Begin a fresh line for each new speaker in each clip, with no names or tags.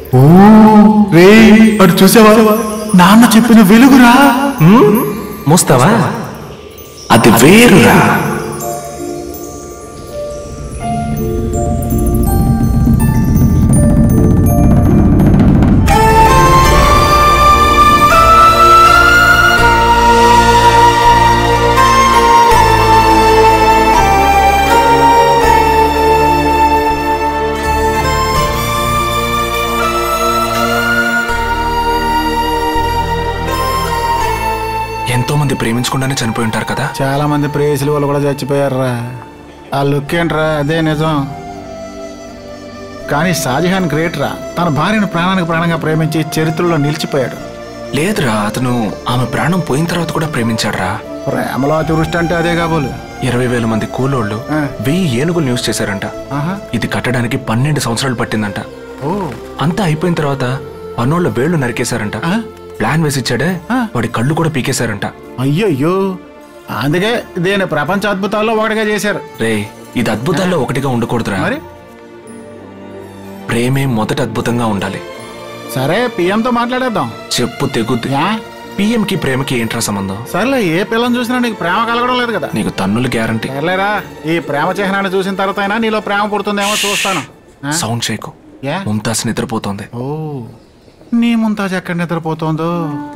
ఓ రే అటు చూసావా నాన్న చెప్పిన వెలుగురా
మోస్తావా
అది వేరురా
ఎంతో మంది ప్రేమించకుండానే చనిపోయి ఉంటారు కదా
చాలా మంది ప్రేయసులు వాళ్ళు కూడా చచ్చిపోయారురా ఆ లుక్ ఏంట్రా అదే నిజం కానీ షాజహాన్ గ్రేట్ రా తన భార్యను ప్రాణానికి ప్రాణంగా ప్రేమించి చరిత్రలో నిలిచిపోయాడు
లేదురా అతను ఆమె ప్రాణం పోయిన తర్వాత కూడా ప్రేమించాడురా
ప్రేమలో అతివృష్టి అంటే అదే కాబోలు
ఇరవై వేల మంది కూలోళ్ళు
ఆ.
వెయ్యి ఏనుగులు న్యూస్ చేశారంట
ఆహా
ఇది కట్టడానికి పన్నెండు సంవత్సరాలు పట్టిందంట
ఓ
అంతా అయిపోయిన తర్వాత పన్నోళ్ళ వేళ్లు నరికేశారంట
ఆ?
ప్లాన్ వేసిచ్చాడే
ఆ.
వాడి కళ్ళు కూడా పీకేశారంట
అయ్యయ్యో అందుకే దీని ప్రపంచ అద్భుతాల్లో ఒకటిగా చేశారు
రే ఇది అద్భుతాల్లో ఒకటిగా ఉండకూడదురా
మరి
ప్రేమే మొదట అద్భుతంగా ఉండాలి
సరే పిఎంతో మాట్లాడేద్దాం
చెప్పు తెగుద్ది
యా
పిఎం కి ప్రేమకి ఏంట్రా సంబంధం
సర్లే ఏ పిల్లని చూసినా నీకు ప్రేమ కలగడం లేదు కదా
నీకు తన్నులు గ్యారంటీ
సర్లేరా ఈ ప్రేమ చిహ్నాన్ని చూసిన తర్వాత అయినా నీలో ప్రేమ పుడుతుందేమో చూస్తాను ఆ?
సౌండ్ చేయకు
యా
ముంతాస్ నిద్రపోతోంది
ఓ నీ ముంతాజ్ ఎక్కడ నిద్రపోతోందో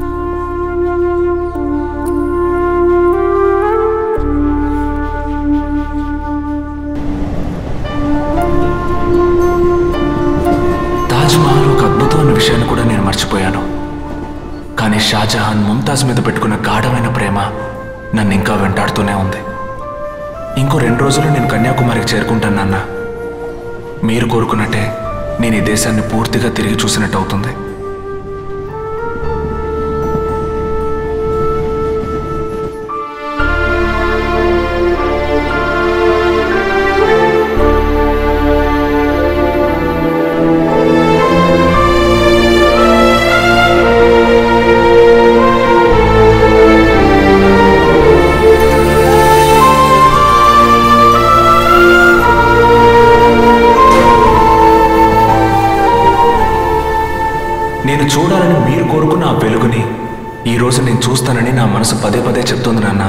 తాజ్ మహల్ ఒక అద్భుతమైన విషయాన్ని కూడా నేను మర్చిపోయాను కానీ షాజహాన్ ముంతాజ్ మీద పెట్టుకున్న గాఢమైన ప్రేమ నన్ను ఇంకా వెంటాడుతూనే ఉంది ఇంకో రెండు రోజులు నేను కన్యాకుమారికి చేరుకుంటాను నాన్న మీరు కోరుకున్నట్టే నేను ఈ దేశాన్ని పూర్తిగా తిరిగి చూసినట్టు అవుతుంది నేను చూడాలని మీరు కోరుకున్న ఆ వెలుగుని ఈ రోజు నేను చూస్తానని నా మనసు పదే పదే చెప్తోంది నాన్న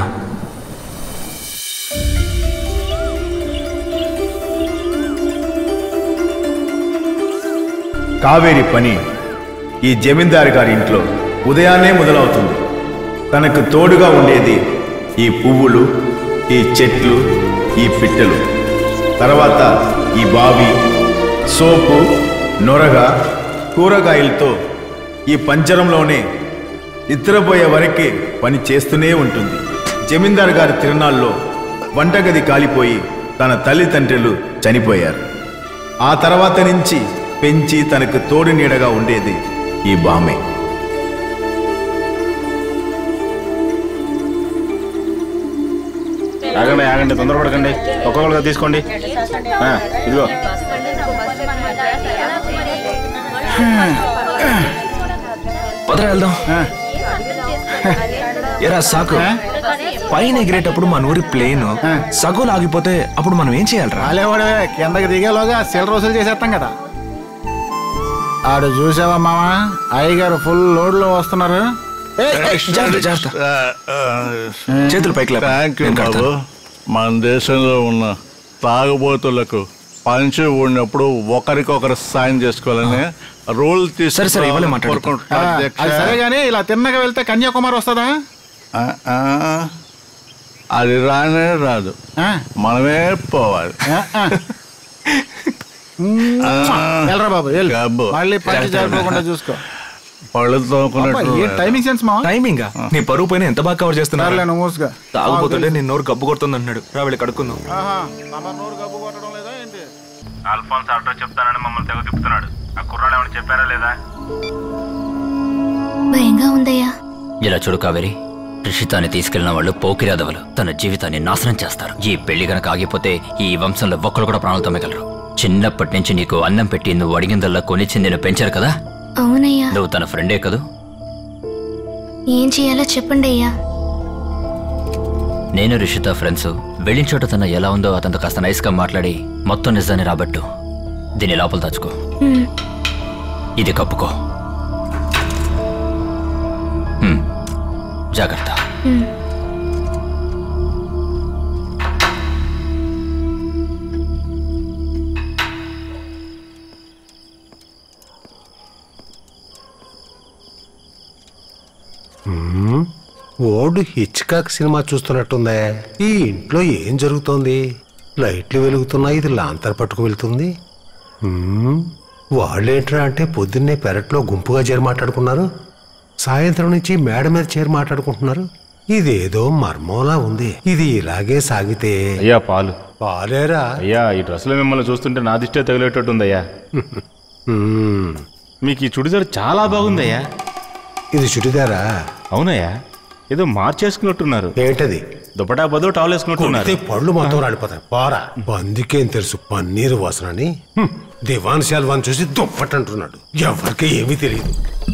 కావేరి పని ఈ జమీందారు గారి ఇంట్లో ఉదయాన్నే మొదలవుతుంది తనకు తోడుగా ఉండేది ఈ పువ్వులు ఈ చెట్లు ఈ పిట్టలు తర్వాత ఈ బావి సోపు నొరగ కూరగాయలతో ఈ పంజరంలోనే నిద్రపోయే వరకే పని చేస్తూనే ఉంటుంది జమీందారు గారి తిరునాళ్ళలో వంటగది కాలిపోయి తన తల్లిదండ్రులు చనిపోయారు ఆ తర్వాత నుంచి పెంచి తనకు తోడు నీడగా ఉండేది ఈ బామే
ఆగండి ఆగండి తొందరపడకండి ఒక్కొక్కరుగా తీసుకోండి ఆ, ఇదిగో
పదరా వెళ్దాం
ఆ,
ఎరా సాకు
ఆ?
పైన ఎగిరేటప్పుడు మన ఊరి ప్లేన్
ఆ.
సగోలు ఆగిపోతే అప్పుడు మనం ఏం చేయాలరా
రాలేవాడే కిందకి దిగేలోగా సెల్ రోజులు చేసేస్తాం కదా ఆడు చూసావా మామా అయ్యగారు ఫుల్ లోడ్ లో వస్తున్నారు ఏయ్, ఏయ్,
జాగ్రత్త, జాగ్రత్త. చేతులు పైకి లేపు.
థ్యాంక్ యూ
నేను
బాబు
కడతాను.
మన దేశంలో ఉన్న తాగుబోతులకు పంచి ఉన్నప్పుడు ఒకరికొకరు సాయం చేసుకోవాలని రూల్
సరే, సరే, ఇవ్వలే మాట్లాడు.
ఆ, అది సరే గానీ ఇలా తిన్నగా వెళ్తే కన్యాకుమారి వస్తుందా
అది రానే రాదు
ఆ,
మనమే పోవాలి
ఆ, ఆ. వెళ్ళరా బాబు వెళ్ళు.
గబ్బు.
మళ్ళీ పచ్చి జారిపోకుండా చూసుకో
పళ్ళు
అబ్బా,
తోముకున్నట్టు
ఏ టైమింగ్ సెన్స్ మా
టైమింగ్ నీ పరువు పైన ఎంత బాగా కవర్ చేస్తున్నారు
సర్లే నువ్వు మూసుగా
తాగుపోతుంటే నేను నోరు గబ్బు కొడుతుంది అన్నాడు రా వెళ్ళి కడుక్కుందాం
ఆహా, తమ నోరు గబ్బు కొట్టడం లేదా ఏంటి
అల్ఫాన్స్ అడ్రస్ చెప్తానని మమ్మల్ని తెగ తిప్పుతున్నాడు ఆ కుర్రాడు ఏమైనా చెప్పారా లేదా
భయంగా ఉందయ్యా
ఇలా చూడు కావేరి రిషితాన్ని తీసుకెళ్లిన వాళ్ళు పోకిరాదవలు తన జీవితాన్ని నాశనం చేస్తారు ఈ పెళ్లి గనక ఆగిపోతే ఈ వంశంలో ఒక్కరు కూడా ప్రాణాలతో మిగలరు చిన్నప్పటి నుంచి నీకు అన్నం పెట్టి నువ్వు అడిగిందల్లా కొనిచ్చి నేను పెంచారు కదా
అవునయ్యా
నువ్వు తన ఫ్రెండే కదూ
ఏం చేయాలో చెప్పండి అయ్యా
నేను రిషిత ఫ్రెండ్స్ వెళ్ళిన చోట తన ఎలా ఉందో అతనితో కాస్త నైస్గా మాట్లాడి మొత్తం నిజాన్ని రాబట్టు దీన్ని లోపల దాచుకో
ఉమ్,
ఇది కప్పుకో హ్మ్. జాగ్రత్త
ఓల్డ్ హిచ్కాక్ సినిమా చూస్తున్నట్టుందే ఈ ఇంట్లో ఏం జరుగుతోంది లైట్లు వెలుగుతున్నాయి ఇది లాంతర్ పట్టుకు వెళ్తుంది హ్మ్, వాళ్ళేంట్రా అంటే పొద్దున్నే పెరట్లో గుంపుగా చేరి మాట్లాడుకున్నారు సాయంత్రం నుంచి మేడ మీద చేరి మాట్లాడుకుంటున్నారు ఇదేదో మర్మంలా ఉంది ఇది ఇలాగే సాగితే
అయ్యా పాలు
పాలేరా
అయ్యా ఈ డ్రెస్సులో మిమ్మల్ని చూస్తుంటే నా దిష్టే తగిలేటట్టుందయ్యా
హ్మ్,
మీకు ఈ చుడిదార్ చాలా బాగుందయ్యా
ఇది చుడిదారా
అవునయ్యా ఏదో మార్చేసుకున్నట్టున్నారు
ఏంటది
దుపటా బదులు టవల్ వేసుకున్నట్టున్నారు
కొడితే పళ్ళు మొత్తం రాలిపోతాయి పోరా బందికేం తెలుసు పన్నీరు వాసనని హ్మ్, దివాన్ శాల్వాన్ చూసి దుప్పట్ అంటున్నాడు ఎవరికి ఏమీ తెలియదు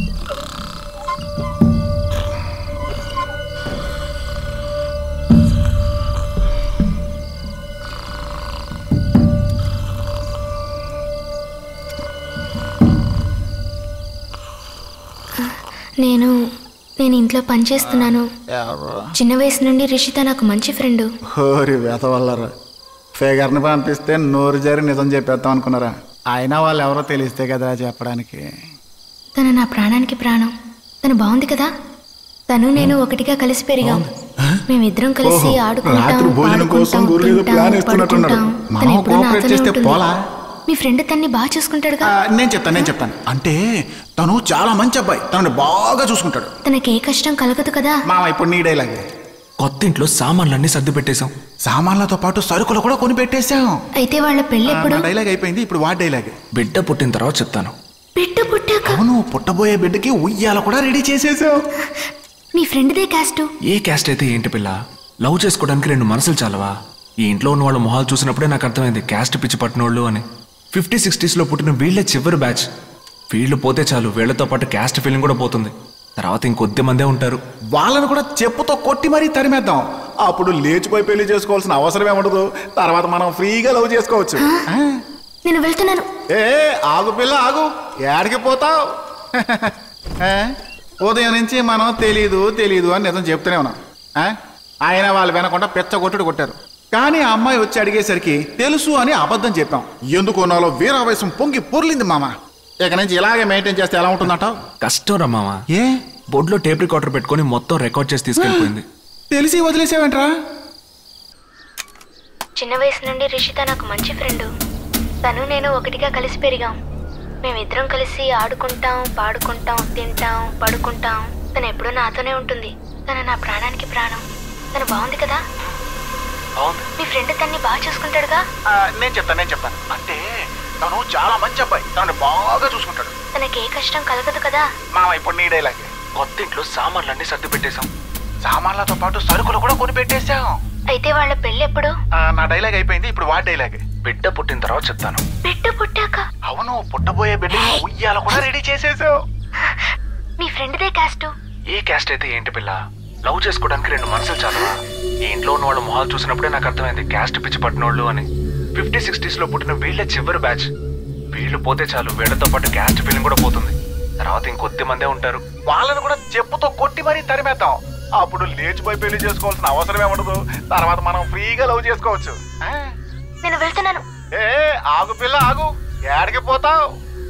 నేను నేను ఇంట్లో పనిచేస్తున్నాను
ఎవరు
చిన్న వయసు నుండి రిషిత నాకు మంచి ఫ్రెండ్
హోరి వేత వల్లరా ఫిగర్ని పంపిస్తే నోరు జారి నిజం చెప్పేద్దాం అనుకున్నారా అయినా వాళ్ళు ఎవరో తెలిస్తే కదా చెప్పడానికి
తను నా ప్రాణానికి ప్రాణం తను బాగుంది కదా తను నేను ఒకటిగా కలిసి పెరిగాం మేమిద్దరం కలిసి
ఓహో,
ఆడుకుంటాం
రాత్రి భోజనం కోసం
పాడుకుంటాం,
గురువు ఏదో
తింటాం,
ప్లాన్ వేస్తున్నట్టున్నాడు.
పడుకుంటాం.
మనం
తను ఎప్పుడూ
కోఆపరేట్
నాతోనే
చేస్తే
ఉంటుంది.
పోలా?
మీ ఫ్రెండ్ తన్ని బాగా చూసుకుంటాడుగా
ఆ, నేను చెప్తాను నేను చెప్తాను అంటే తను చాలా మంచి అబ్బాయి తనని బాగా చూసుకుంటాడు
తనకి ఏ కష్టం కలగదు కదా
మామ ఇప్పుడు నీ డైలాగే
కొత్త ఇంట్లో సామాన్లన్నీ సర్ది పెట్టేశాం
సామాన్లతో పాటు సరుకులు కూడా కొని పెట్టేశాం
అయితే వాళ్ళ పెళ్ళి ఎప్పుడు
నా డైలాగ్ అయిపోయింది ఇప్పుడు వాడి డైలాగ్
బిడ్డ పుట్టిన తర్వాత చెప్తాను
బిడ్డ పుట్టాక
అవును పుట్టబోయే బిడ్డకి ఉయ్యాల కూడా రెడీ చేసేసాం
మీ ఫ్రెండ్దే క్యాస్ట్
ఏ క్యాస్ట్ అయితే ఏంటి పిల్ల లవ్ చేసుకోవడానికి రెండు మనసులు చాలవా ఈ ఇంట్లో ఉన్న వాళ్ళ మొహాలు చూసినప్పుడే నాకు అర్థమైంది క్యాస్ట్ పిచ్చి పట్టినోళ్ళు అని ఫిఫ్టీ సిక్స్టీస్లో పుట్టిన వీళ్ళే చివరి బ్యాచ్ వీళ్ళు పోతే చాలు వీళ్ళతో పాటు క్యాస్ట్ ఫీలింగ్ కూడా పోతుంది తర్వాత ఇంకొద్ది మందే ఉంటారు
వాళ్ళని కూడా చెప్పుతో కొట్టి మరీ తరిమేద్దాం అప్పుడు లేచిపోయి పెళ్లి చేసుకోవాల్సిన అవసరం ఏముండదు తర్వాత మనం ఫ్రీగా లవ్ చేసుకోవచ్చు ఆ?
నేను వెళ్తున్నాను
ఏ ఆగు పిల్ల ఆగు ఏడికి పోతావు ఉదయం నుంచి మనం తెలీదు తెలీదు అని నిజం చెప్తూనే ఉన్నాం ఆ? ఆయన వాళ్ళు వినకుండా పెచ్చ కొట్టుడు కొట్టారు కానీ ఆ అమ్మాయి వచ్చి అడిగేసరికి తెలుసు అని అబద్ధం చెప్పాం ఎందుకు నాలో వీరావేశం పొంగి పొర్లింది మామ ఇక నుంచి ఇలాగే మెయింటైన్ చేస్తే ఎలా ఉంటుందంటావు
కష్టం రమ్మావా
ఏ
బోర్డులో టేప్ రికార్డర్ పెట్టుకొని మొత్తం రికార్డ్ చేసి తీసుకెళ్ళిపోయింది
తెలిసి వదిలేసావేంట్రా
చిన్న వయసు నుండి రిషిత నాకు మంచి ఫ్రెండ్ తను నేను ఒకటిగా కలిసి పెరిగాం మేమిద్దరం కలిసి ఆడుకుంటాం పాడుకుంటాం తింటాం పడుకుంటాం తను ఎప్పుడూ నాతోనే ఉంటుంది తను నా ప్రాణానికి ప్రాణం తను బాగుంది కదా మీ ఫ్రెండ్ తన్ని బాగా చూసుకుంటాడుగా
ఆ, నేను చెప్తాను నేను చెప్తాను అంటే తను చాలా మంచి అబ్బాయి తనని బాగా చూసుకుంటాడు
తనకి ఏ కష్టం కలగదు కదా
మామ ఇప్పుడు నీ డైలాగే
కొత్త ఇంట్లో సామాన్లన్నీ సర్ది పెట్టేశాం
సామాన్లతో పాటు సరుకులు కూడా కొని పెట్టేశాం
అయితే వాళ్ళ పెళ్ళి ఎప్పుడు
ఆ, నా డైలాగ్ అయిపోయింది ఇప్పుడు వాడి డైలాగ్
బిడ్డ పుట్టిన తర్వాత చెప్తాను
బిడ్డ పుట్టాక
అవును పుట్టబోయే బిడ్డకి ఉయ్యాల కూడా రెడీ చేసేసావు
మీ ఫ్రెండ్దే క్యాస్ట్
ఏ క్యాస్ట్ అయితే ఏంటి పిల్ల లవ్ చేసుకోవడానికి రెండు మనసులు చాలవా ఈ ఇంట్లో ఉన్న వాళ్ళ మొహాలు చూసినప్పుడే నాకు అర్థమైంది క్యాస్ట్ పిచ్చి పట్టినోళ్ళు అని ఫిఫ్టీ సిక్స్టీస్ లో పుట్టిన వీళ్ళే చివరి బ్యాచ్ వీళ్ళు పోతే చాలు వీళ్ళతో పాటు క్యాస్ట్ ఫీలింగ్ కూడా పోతుంది తర్వాత ఇంకొద్ది మందే ఉంటారు
వాళ్ళని కూడా చెప్పుతో కొట్టి మరీ తరిమేద్దాం అప్పుడు లేచిపోయి పెళ్లి చేసుకోవాల్సిన అవసరమే ఉండదు తర్వాత మనం ఫ్రీగా లవ్ చేసుకోవచ్చు ఆ?
నేను వెళ్తున్నాను
ఏ ఆగు పిల్ల ఆగు ఏడికి పోతావు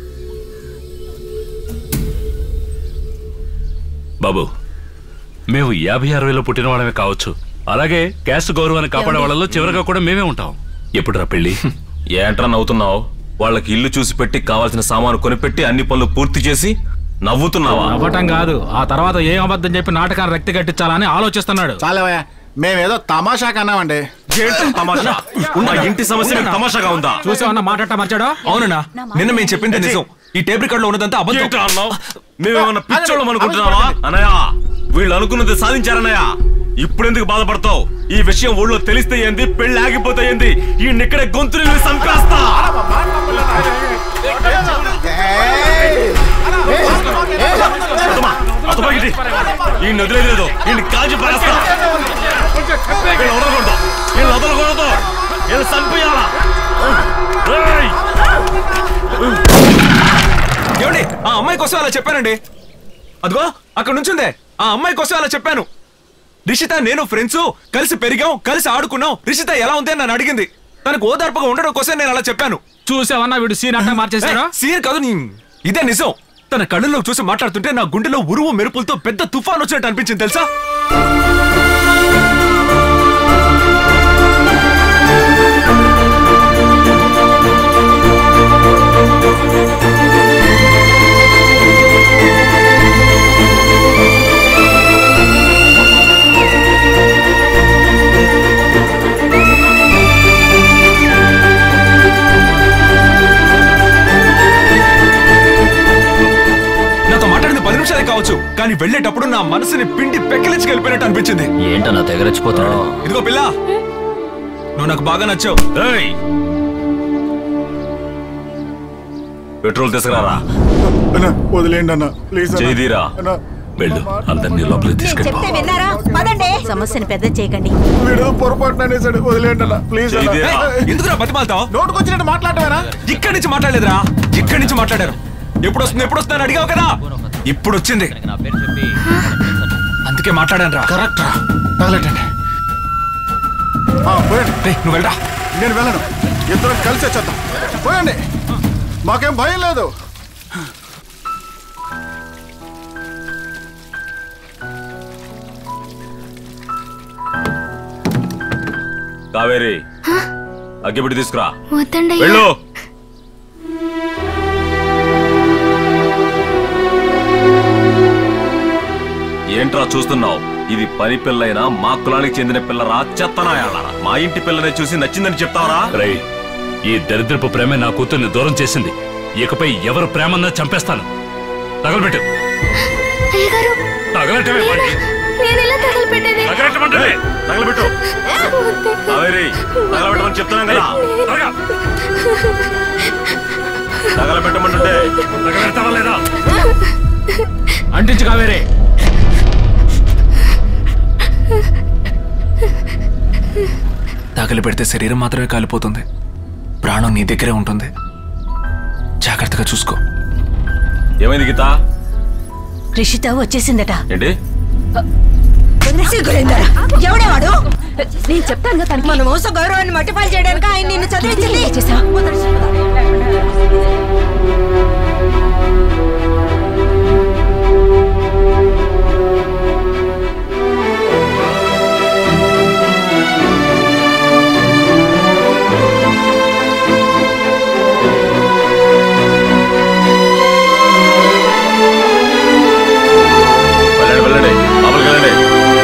బాబు మేము యాభై అరవైలో పుట్టిన వాళ్ళమే కావచ్చు అలాగే క్యాస్ట్ గౌరవాన్ని కాపాడే వాళ్ళలో చివరిగా కూడా మేమే ఉంటాం ఎప్పుడురా పెళ్ళి
ఏంట్రా నవ్వుతున్నావు వాళ్ళకి ఇల్లు చూసి పెట్టి కావాల్సిన సామాను కొనిపెట్టి అన్ని పనులు పూర్తి చేసి నవ్వుతున్నావా
అవ్వటం కాదు ఆ తర్వాత ఏం అబద్ధం చెప్పి నాటకాన్ని రక్తి కట్టించాలని ఆలోచిస్తున్నాడు
చాలేవయ్యా మేమేదో తమాషా కన్నామండి
తమాషా మా ఇంటి సమస్య మీకు తమాషాగా ఉందా
చూసావన్నా మాట్లాడటం మర్చాడో
అవునన్నా నిన్న మేము చెప్పింది నిజం ఈ టేప్ రికార్డ్ లో ఉన్నదంతా అబద్ధం
ఏంట్రా అన్నావ్? మేమేమన్నా పిచ్చోళ్ళం అనుకుంటున్నావా అన్నయ్య వీళ్ళు అనుకున్నది సాధించారన్నయ్య ఇప్పుడెందుకు బాధపడతావు ఈ విషయం ఊళ్ళో తెలిస్తే ఏంది పెళ్లి ఆగిపోతే ఏంది ఈ ఇక్కడే గొంతులు సంపేస్తా అతమాగిటి ఈ నదిలే లేదు ఈ కాజు పడేస్తా వీళ్ళు వదలకూడదు వీళ్ళు వదలకూడదు వీళ్ళు చంపేయాలా ఏయ్!
ఏమండి
ఆ అమ్మాయి కోసం అలా చెప్పానండి అదిగో అక్కడ నుంచుందే ఆ అమ్మాయి కోసం అలా చెప్పాను రిషిత నేను ఫ్రెండ్స్ కలిసి పెరిగాం కలిసి ఆడుకున్నాం రిషిత ఎలా ఉంది అని నన్ను అడిగింది తనకు ఓదార్పుగా ఉండడం కోసం నేను అలా చెప్పాను
చూసావన్నా వీడు సీన్ అట్లా మార్చేశాడు
ఏ, సీన్ కాదు నీ- ఇదే నిజం తన కళ్ళల్లో చూసి మాట్లాడుతుంటే నా గుండెలో ఉరువు మెరుపులతో పెద్ద తుఫాన్ వచ్చినట్టు అనిపించింది తెలుసా నాతో మాట్లాడింది పది నిమిషాలే కావచ్చు కానీ వెళ్ళేటప్పుడు నా మనసుని పిండి పెక్కలించి వెళ్ళిపోయినట్టు అనిపించింది
ఏంటన్నా తెగరచ్చిపోతున్నాడు
ఇదిగో పిల్ల నువ్వు నాకు బాగా నచ్చావు పెట్రోల్ తీసుకురారా
వదిలేండి అన్న ప్లీజ్
చేదిరా
వెళ్ళు అందరినీ లోపలికి తీసుకెళ్ళి
చెప్తే విన్నారా పదండి సమస్యని పెద్ద చేయకండి
వీడు పొరపాటున అనేసాడు వదిలేండి అన్న ప్లీజ్
చేదిరా. ఎందుకురా బతిమాలతావు
నోటుకు వచ్చినట్టు మాట్లాడమేనా
ఇక్కడి నుంచి మాట్లాడలేదురా ఇక్కడి నుంచి మాట్లాడారు ఎప్పుడు వస్తుంది ఎప్పుడు వస్తుంది అని అడిగావు కదా ఇప్పుడు వచ్చింది అందుకే మాట్లాడాను రా
కరెక్ట్ రా తగలెట్టండి పోయండి
నువ్వు వెళ్ళరా
నేను వెళ్ళను ఇద్దరం కలిసి వచ్చేద్దాం పోయండి మాకేం భయం లేదు
కావేరి అగ్గిపెట్టి తీసుకురా
వద్దండి
వెళ్ళు ఏంట్రా చూస్తున్నావు ఇది పని పిల్లైనా మా కులానికి చెందిన పిల్లరా చెత్తనాయాలరా మా ఇంటి పిల్లనే చూసి నచ్చిందని చెప్తావరా
రై ఈ దరిద్రపు ప్రేమ నా కూతుర్ని దూరం చేసింది ఇకపై ఎవరు ప్రేమన్నా చంపేస్తాను తగలబెట్టు
అయ్యగారు
తగలటమే వాడిని.
నేను ఇలా తగలపెట్టేది
తగలెట్టమంటే
తగలబెట్టు కావేరి తగలబెట్టమని చెప్తున్నాం కదా తగలబెట్టమంటుంటే
తగలెడతావా లేదా
అంటించు కావేరే
తగలి పెడితే శరీరం మాత్రమే కాలిపోతుంది ప్రాణం నీ దగ్గరే ఉంటుంది జాగ్రత్తగా చూసుకో
ఏమైంది గీత
రిషిత వచ్చేసిందట
ఏంటి
సిగ్గులేందరా ఎవడేవాడు నేను చెప్తాను తనకి మన మోస గౌరవాన్ని మట్టిపాలు చేయడానికి ఆయన నిన్ను చదివించింది
వెళ్ళండి వెళ్ళండి లోపలికి వెళ్ళండి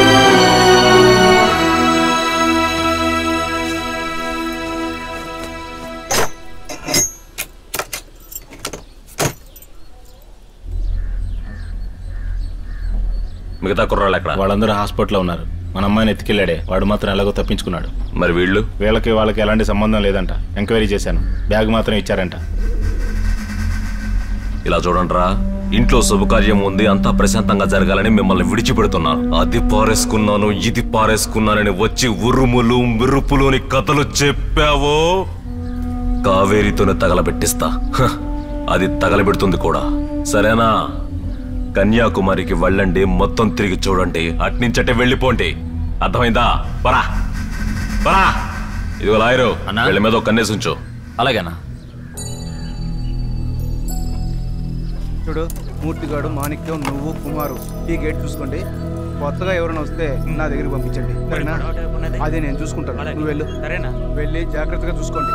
మిగతా కుర్రాళ్ళు ఎక్కడ
వాళ్ళందరూ హాస్పిటల్లో ఉన్నారు మన అమ్మాయిని ఎత్తుకెళ్ళాడే వాడు మాత్రం ఎలాగో తప్పించుకున్నాడు
మరి వీళ్ళు
వీళ్ళకి వాళ్ళకి ఎలాంటి సంబంధం లేదంట ఎంక్వైరీ చేశాను బ్యాగ్ మాత్రం ఇచ్చారంట
ఇలా చూడండిరా ఇంట్లో శుభకార్యం ఉంది అంతా ప్రశాంతంగా జరగాలని మిమ్మల్ని విడిచిపెడుతున్నాను అది పారేసుకున్నాను ఇది పారేసుకున్నానని వచ్చి ఉరుములు మిరుపులోని కథలు చెప్పావో కావేరితోనే తగలబెట్టిస్తా హ, అది తగలబెడుతుంది కూడా సరేనా కన్యాకుమారికి వెళ్ళండి మొత్తం తిరిగి చూడండి అట్నుంచటే వెళ్ళిపోండి అర్థమైందా పరా పరా ఇదిగో లాయరు వీళ్ళ మీద ఒక కన్నేసి ఉంచు
అలాగేనా
చూడు మూర్తిగాడు మాణిక్యం నువ్వు కుమారు ఈ గేట్ చూసుకోండి కొత్తగా ఎవరైనా వస్తే నా దగ్గరికి పంపించండి సరేనా అది నేను చూసుకుంటాను నువ్వు వెళ్ళు సరేనా వెళ్ళి జాగ్రత్తగా చూసుకోండి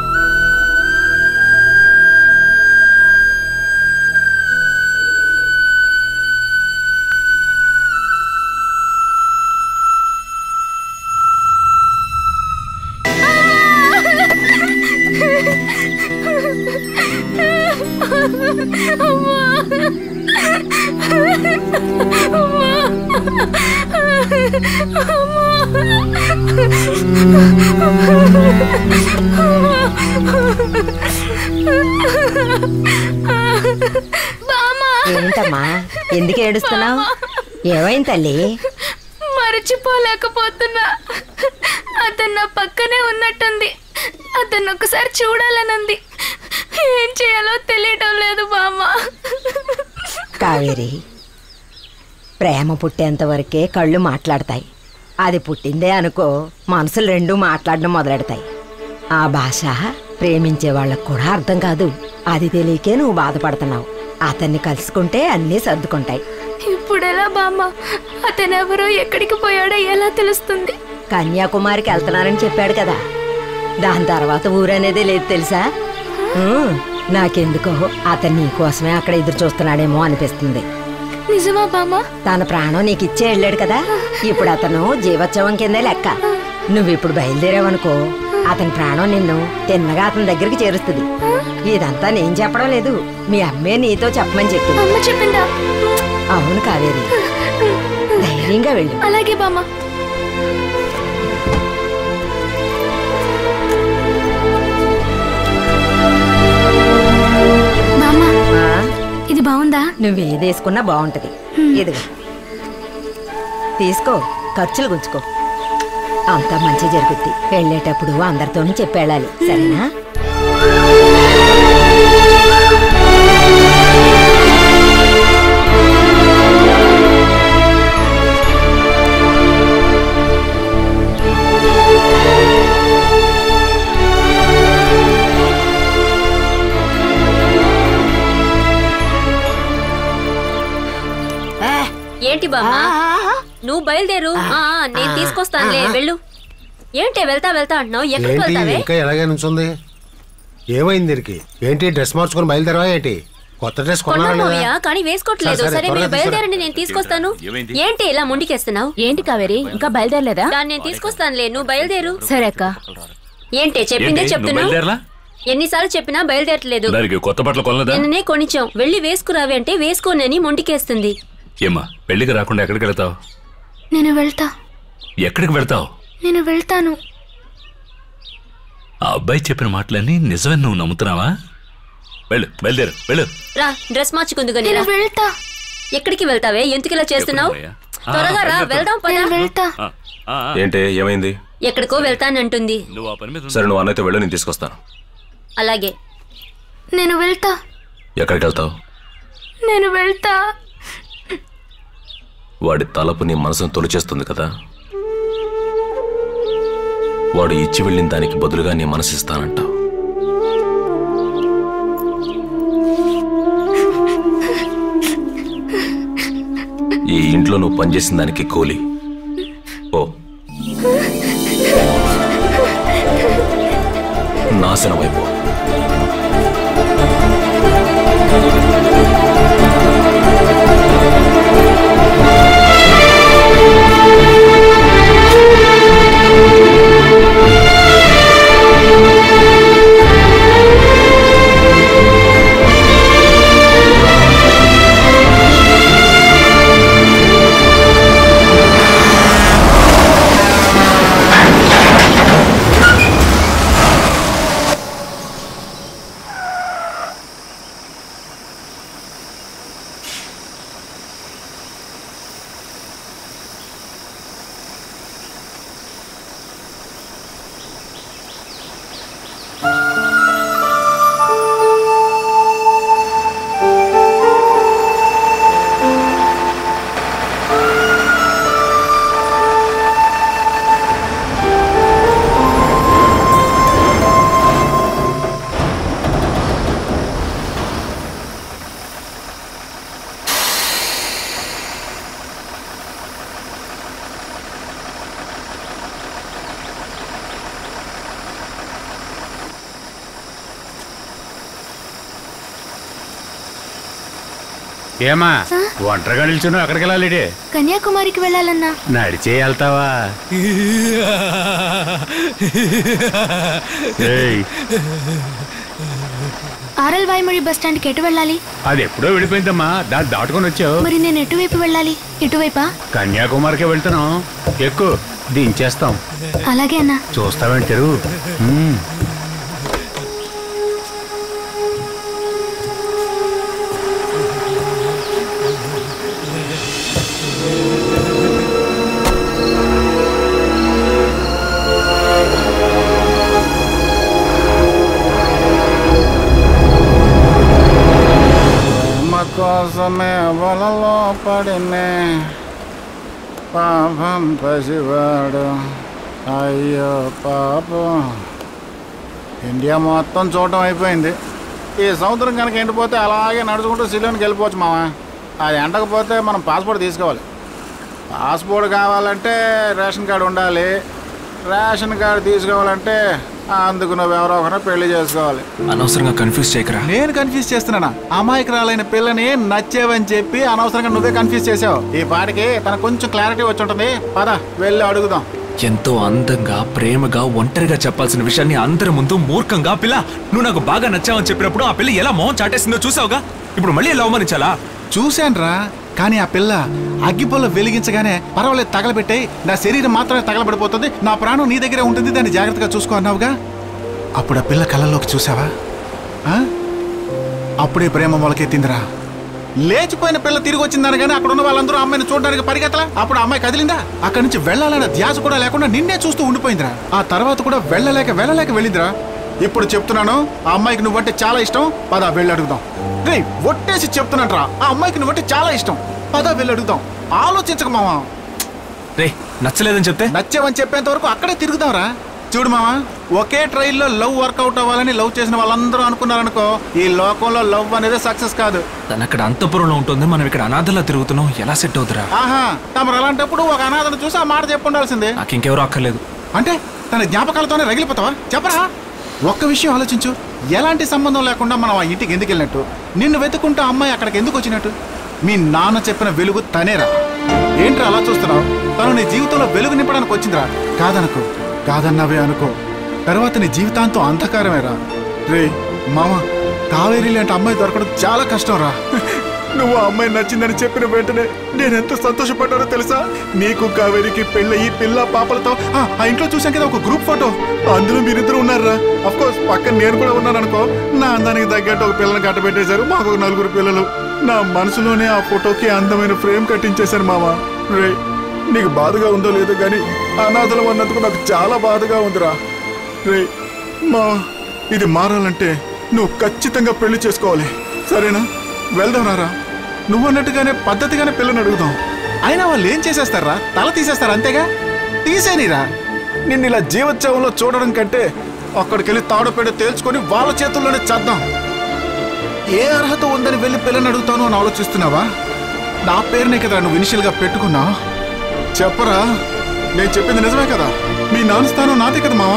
ఏంటమ్మా ఎందుకు ఏడుస్తున్నావు ఏమైంది తల్లి
మరచిపోలేకపోతున్నా అతను నా పక్కనే ఉన్నట్టుంది అతను ఒకసారి చూడాలనుంది ఏం చేయాలో తెలియటం లేదు బామ్మ
కావేరి ప్రేమ పుట్టేంత వరకే కళ్ళు మాట్లాడతాయి అది పుట్టిందే అనుకో మనసులు రెండు మాట్లాడడం మొదలెడతాయి ఆ భాష ప్రేమించే వాళ్ళకు కూడా అర్థం కాదు అది తెలియకే నువ్వు బాధపడుతున్నావు అతన్ని కలుసుకుంటే అన్నీ సర్దుకుంటాయి
ఇప్పుడెలా బామ్మ అతనెవరో ఎక్కడికి పోయాడో ఎలా తెలుస్తుంది
కన్యాకుమారికి వెళ్తున్నానని చెప్పాడు కదా దాని తర్వాత ఊరనేదే లేదు తెలుసా ఉమ్, నాకెందుకో అతను నీ కోసమే అక్కడ ఎదురు చూస్తున్నాడేమో అనిపిస్తుంది
నిజమా బామ్మ
తన ప్రాణం నీకు ఇచ్చే వెళ్ళాడు కదా ఇప్పుడు అతను జీవోత్సవం కిందే లెక్క నువ్వు ఇప్పుడు బయలుదేరావనుకో అతని ప్రాణం నిన్ను తిన్నగా అతని దగ్గరికి చేరుస్తుంది ఇదంతా నేను చెప్పడం లేదు మీ అమ్మే నీతో చెప్పమని చెప్పింది
అమ్మ చెప్పిందా
అవును కావేరి ధైర్యంగా వెళ్ళు
అలాగే బామ్మ బామ్మ ఇది బాగుందా
నువ్వేదేసుకున్నా బాగుంటది ఇదిగో తీసుకో ఖర్చులు గుంచుకో అంతా మంచి జరుగుద్ది వెళ్ళేటప్పుడు అందరితోనూ చెప్పేళ్ళాలి సరేనా
ఏంటి బామ్మ నువ్వు బయలుదేరు ఆ, ఆ, నేను తీసుకొస్తానులే వెళ్ళు ఏంటి వెళ్తా వెళ్తా అంటున్నావు ఎక్కడికి
ఏంటి
వెళ్తావే
ఇంకా ఎలాగే నుంచుంది ఏమైంది దీనికి ఏంటి డ్రెస్ మార్చుకొని బయలుదేరవా ఏంటి కొత్త డ్రెస్
కొన్నాను
కొన్నారా
మావయ్య
లేదా?
కానీ వేసుకోవట్లేదు
సరే, సరే,
సరే
త్వరగా
మీరు
తీసుకురా.
బయలుదేరండి నేను తీసుకొస్తాను
ఏమైంది?
ఏంటి ఇలా ముండికేస్తున్నావు ఏంటి కావేరి ఇంకా బయలుదేరలేదా దాన్ని నేను తీసుకొస్తానులే నువ్వు బయలుదేరు సరే అక్క ఏంటి చెప్పిందే
ఏంటి? నువ్వు
చెప్తున్నా
బయలుదేరలా?
ఎన్నిసార్లు చెప్పినా బయలుదేరట్లేదు
దానికి కొత్త బట్టలు కొనలేదా
నిన్ననే కొనిచ్చాం వెళ్ళి వేసుకురావి అంటే వేసుకోనని మొండికేస్తుంది
ఏమ్మా పెళ్లికి రాకుండా ఎక్కడికి వెళ్తావు
నేను వెళ్తా
ఎక్కడికి వెళ్తావు
నేను వెళ్తాను
ఆ అబ్బాయి చెప్పిన మాటలన్నీ నిజమని నువ్వు నమ్ముతున్నావా వెళ్ళు బయలుదేరు వెళ్ళు
రా డ్రెస్ మార్చుకుందుగా
నేను వెళ్తా
ఎక్కడికి వెళ్తావే ఎందుకు ఇలా చేస్తున్నావు
ఆ,
త్వరగా రా
బయలుదేరు.
వెళ్దాం పద
వెళ్తా
ఆ, ఆ, ఆ.
ఏంటి ఏమైంది
ఎక్కడికో వెళ్తానంటుంది
నువ్వు ఆ పని మీద ఉండు.
సరే నువ్వు అన్నైతే వెళ్ళు నేను తీసుకొస్తాను
అలాగే
నేను వెళ్తా
ఎక్కడికి వెళ్తావు
నేను వెళ్తా
వాడి తలపు నీ మనసును తొలిచేస్తుంది కదా వాడు ఇచ్చి వెళ్ళిన దానికి బదులుగా నీ మనసు ఇస్తానంటావు ఈ ఇంట్లో నువ్వు పనిచేసిన దానికి కూలి ఓ నాశనం అయిపో
ఏమా ఒంటరిగా నిల్చున్నావు ఎక్కడికి వెళ్ళాలి
కన్యాకుమారికి వెళ్ళాలన్నా
నడిచే వెళ్తావా ఏయ్,
ఆర్ఎల్ వాయుమొഴി బస్ స్టాండ్కి ఎటు వెళ్ళాలి
అది ఎప్పుడో వెళ్ళిపోయిందమ్మా దాన్ని దాటుకొని వచ్చావు
మరి నేను ఎటువైపు వెళ్ళాలి ఇటువైపా
కన్యాకుమారికే వెళ్తున్నాం ఎక్కువ దించేస్తాం
అలాగే అన్నా
చూస్తావేంటారు ఉమ్.
ప్రేమతో కోసమే వలలో పడినే పాపం పసివాడు అయ్యో పాపం ఇండియా మొత్తం చూడటం అయిపోయింది ఈ సముద్రం కనుక ఎండిపోతే అలాగే నడుచుకుంటూ సిలోనికి వెళ్ళిపోవచ్చు మామ అది ఎండకపోతే మనం పాస్పోర్ట్ తీసుకోవాలి పాస్పోర్ట్ కావాలంటే రేషన్ కార్డు ఉండాలి రేషన్ కార్డు తీసుకోవాలంటే అందుకు నువ్వు ఎవరో ఒకరు పెళ్లి చేసుకోవాలి
అనవసరంగా కన్ఫ్యూజ్ చేయకరా
నేను కన్ఫ్యూజ్ చేస్తున్నానా అమాయకురాలైన పిల్లని నచ్చేవని చెప్పి అనవసరంగా నువ్వే కన్ఫ్యూజ్ చేసావు ఈ పాటికి తనకు కొంచెం క్లారిటీ వచ్చి ఉంటుంది పద వెళ్ళి అడుగుదాం
ఎంతో అందంగా ప్రేమగా ఒంటరిగా చెప్పాల్సిన విషయాన్ని అందరి ముందు మూర్ఖంగా పిల్ల నువ్వు నాకు బాగా నచ్చావని చెప్పినప్పుడు ఆ పిల్ల ఎలా మొహం చాటేసిందో చూసావుగా ఇప్పుడు మళ్ళీ ఎలా అవమానించాలా
చూశానురా కానీ ఆ పిల్ల అగ్గిపుల్ల వెలిగించగానే పర్వాలేదు తగలబెట్టాయి నా శరీరం మాత్రమే తగలబడిపోతుంది నా ప్రాణం నీ దగ్గరే ఉంటుంది దాన్ని జాగ్రత్తగా చూసుకో అన్నావుగా అప్పుడు ఆ పిల్ల కళ్ళలోకి చూసావా ఆ? అప్పుడే ప్రేమ మొలకెత్తిందిరా లేచిపోయిన పిల్ల తిరిగి వచ్చిందని కానీ అక్కడ ఉన్న వాళ్ళందరూ అమ్మాయిని చూడడానికి పరిగెత్తలా అప్పుడు ఆ అమ్మాయి కదిలిందా అక్కడి నుంచి వెళ్ళాలన్న ధ్యాస కూడా లేకుండా నిన్నే చూస్తూ ఉండిపోయిందిరా ఆ తర్వాత కూడా వెళ్ళలేక వెళ్ళలేక వెళ్ళిందిరా ఇప్పుడు చెప్తున్నాను ఆ అమ్మాయికి నువ్వంటే చాలా ఇష్టం పద వెళ్ళి అడుగుదాం రే ఒట్టేసి చెప్తున్నట్రా ఆ అమ్మాయికి నువ్వంటే చాలా ఇష్టం పద వెళ్ళి అడుగుదాం ఆలోచించక మావా
రే నచ్చలేదని చెప్తే
నచ్చావని చెప్పేంత వరకు అక్కడే తిరుగుదాంరా చూడు మావా ఒకే ట్రైల్లో లవ్ వర్కౌట్ అవ్వాలని లవ్ చేసిన వాళ్ళందరూ అనుకున్నారనుకో ఈ లోకంలో లవ్ అనేది సక్సెస్ కాదు
తను అక్కడ అంతపురంలో ఉంటుంది మనం ఇక్కడ అనాథలా తిరుగుతున్నాం ఎలా సెట్ అవుతురా
ఆహా తమరు అలాంటప్పుడు ఒక అనాథను చూసి ఆ మాట చెప్పి ఉండాల్సిందే
నాకు ఇంకెవరూ అక్కర్లేదు
అంటే తన జ్ఞాపకాలతోనే రగిలిపోతావా చెప్పరా ఒక్క విషయం ఆలోచించు ఎలాంటి సంబంధం లేకుండా మనం ఆ ఇంటికి ఎందుకు వెళ్ళినట్టు నిన్ను వెతుకుంటూ ఆ అమ్మాయి అక్కడికి ఎందుకు వచ్చినట్టు మీ నాన్న చెప్పిన వెలుగు తనేరా ఏంట్రా అలా చూస్తున్నావు తను నీ జీవితంలో వెలుగు నింపడానికి వచ్చిందిరా కాదనుకో కాదన్నావే అనుకో తర్వాత నీ జీవితాంతం అంధకారమేరా రే మామ కావేరి లాంటి అమ్మాయి దొరకడం చాలా కష్టం రా నువ్వు ఆ అమ్మాయి నచ్చిందని చెప్పిన వెంటనే నేను ఎంత సంతోషపడ్డానో తెలుసా నీకు కావేరికి పెళ్ళయి పిల్ల పాపలతో ఆ, ఆ ఇంట్లో చూసాం కదా ఒక గ్రూప్ ఫోటో అందులో మీరిద్దరు ఉన్నారా అఫ్ కోర్స్ పక్కన నేను కూడా ఉన్నాను అనుకో నా అందానికి తగ్గట్టు ఒక పిల్లని కట్టబెట్టేశారు మాకు ఒక నలుగురు పిల్లలు నా మనసులోనే ఆ ఫోటోకి అందమైన ఫ్రేమ్ కట్టించేశారు మామ రే నీకు బాధగా ఉందో లేదో కానీ అనాథలం అన్నందుకు నాకు చాలా బాధగా ఉందిరా రే మా ఇది మారాలంటే నువ్వు ఖచ్చితంగా పెళ్లి చేసుకోవాలి సరేనా వెళ్దాం రారా నువ్వు అన్నట్టుగానే పద్ధతిగానే పిల్లని అడుగుదాం అయినా వాళ్ళు ఏం చేసేస్తారా తల తీసేస్తారు అంతేగా తీసేనిరా నిన్ను ఇలా జీవోత్సవంలో చూడడం కంటే అక్కడికి వెళ్ళి తాడుపేడ తేల్చుకొని వాళ్ళ చేతుల్లోనే చద్దాం ఏ అర్హత ఉందని వెళ్ళి పిల్లని అడుగుతాను అని ఆలోచిస్తున్నావా నా పేరునే కదా నువ్వు ఇనిషియల్గా పెట్టుకున్నా చెప్పరా నేను చెప్పింది నిజమే కదా మీ నాన్న స్థానం నాదే కదా మావా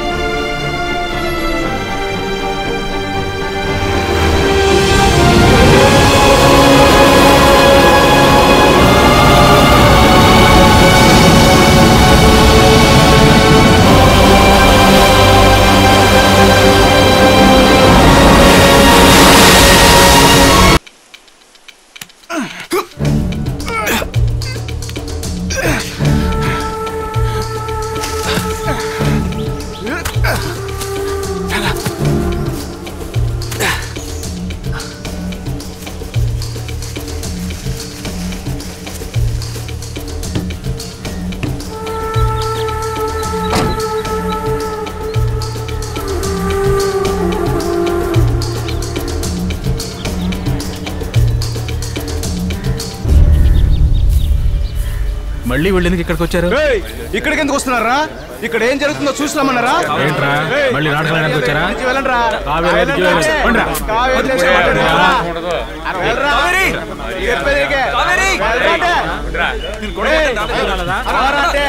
మళ్ళీ వెళ్ళేందుకు ఇక్కడికి వచ్చారు
ఏయ్, ఇక్కడికి ఎందుకు వస్తున్నారా ఇక్కడ ఏం జరుగుతుందో చూసి రమ్మన్నారా
ఏంట్రా మళ్ళీ నాటకం ఆడడానికి వచ్చారా
నుంచి వెళ్ళండ్రా.
కావేరి దగ్గరికి
వెళ్ళండి.
వెళ్ళండి. పండ్రా.
కావేరి దగ్గరికి వెళ్ళండి. వెళ్ళరా. చెప్పేది నీకే. వెళ్ళండి. ఏయ్, రారా అంటే.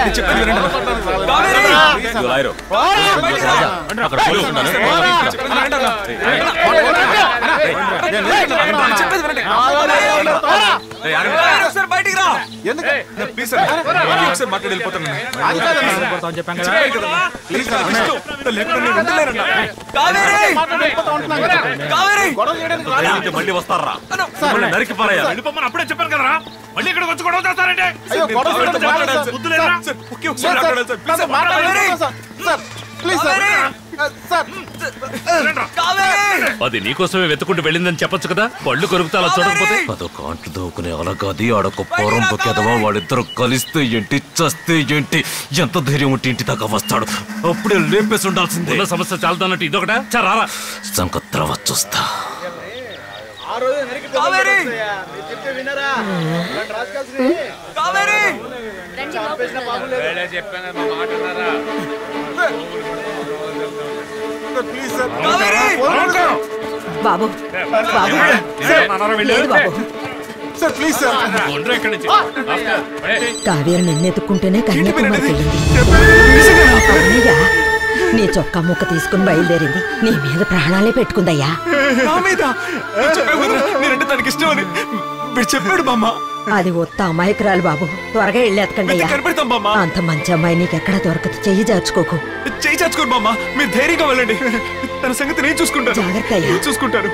అక్కడ పోలీసులు ఉన్నారు.
బయటికి రా ప్లీజ్ సార్ ఒకసారి మాట్లాడి వెళ్ళిపోతాను
వెళ్ళిపోతామని చెప్పాం కదా
ప్లీజ్ సార్ లేకుండా నేను ఉండలేనన్నా
ఏంటి మళ్ళీ వస్తారా మిమ్మల్ని నరికి పారేయాలి
వెళ్ళిపోమని అప్పుడే చెప్పాను కదరా మళ్ళీ ఇక్కడికి వచ్చి గొడవ చేస్తారంటే
అయ్యో, గొడవ చేయడం
మాట్లాడాలి
కాదు,
సార్. బుద్ధి లేదురా?
సార్,
ఒకే
సార్,
ఒకసారి మాట్లాడాలి సార్ ప్లీజ్
సార్, మాట్లాడండి, sir, sir, please sir. Sir
అది నీకోసమే వెతుకుంటూ వెళ్ళిందని చెప్పొచ్చు కదా పళ్ళు కొరుకుతా అలా చూడకపోతే
అదొక ఆంట్లు దోకునే అలగాది ఆడొక పొరం పొక్కేదవా వాళ్ళిద్దరు కలిస్తే ఏంటి చస్తే ఏంటి ఎంత ధైర్యం ఉంటే ఇంటి దాకా వస్తాడు అప్పుడే లేపేసి ఉండాల్సిందే
ఉన్న సమస్య చాలుతున్నట్టు ఇదొకట చారా
సంక తర్వాత చూస్తా
కావేరి కావేరి
బాబు బాబు లేదు బాబు
సార్ ప్లీజ్ సార్
కావేరి నిన్నెత్తుకుంటేనే కన్యాకుమారికి వెళ్ళింది అవునయ్యా నీ చొక్కా ముక్క తీసుకుని బయలుదేరింది నీ మీద ప్రాణాలే పెట్టుకుందయ్యా
నా మీద నువ్వు చెప్పావు కదరా, నేనంటే తనకి ఇష్టం అని మీరు చెప్పాడు బామ్మ
అది ఒత్త అమాయకురాలు బాబు త్వరగా వెళ్ళి ఎతకండి అయ్యా
కనిపెడతాం బామ్మ
అంత మంచి అమ్మాయి నీకెక్కడ దొరకదు చెయ్యి జార్చుకోకు
చేయి చాచుకోండి బామ్మ మీరు ధైర్యంగా వెళ్ళండి తన సంగతి నేను చూసుకుంటాను
జాగ్రత్త అయ్యా.
నేను చూసుకుంటాను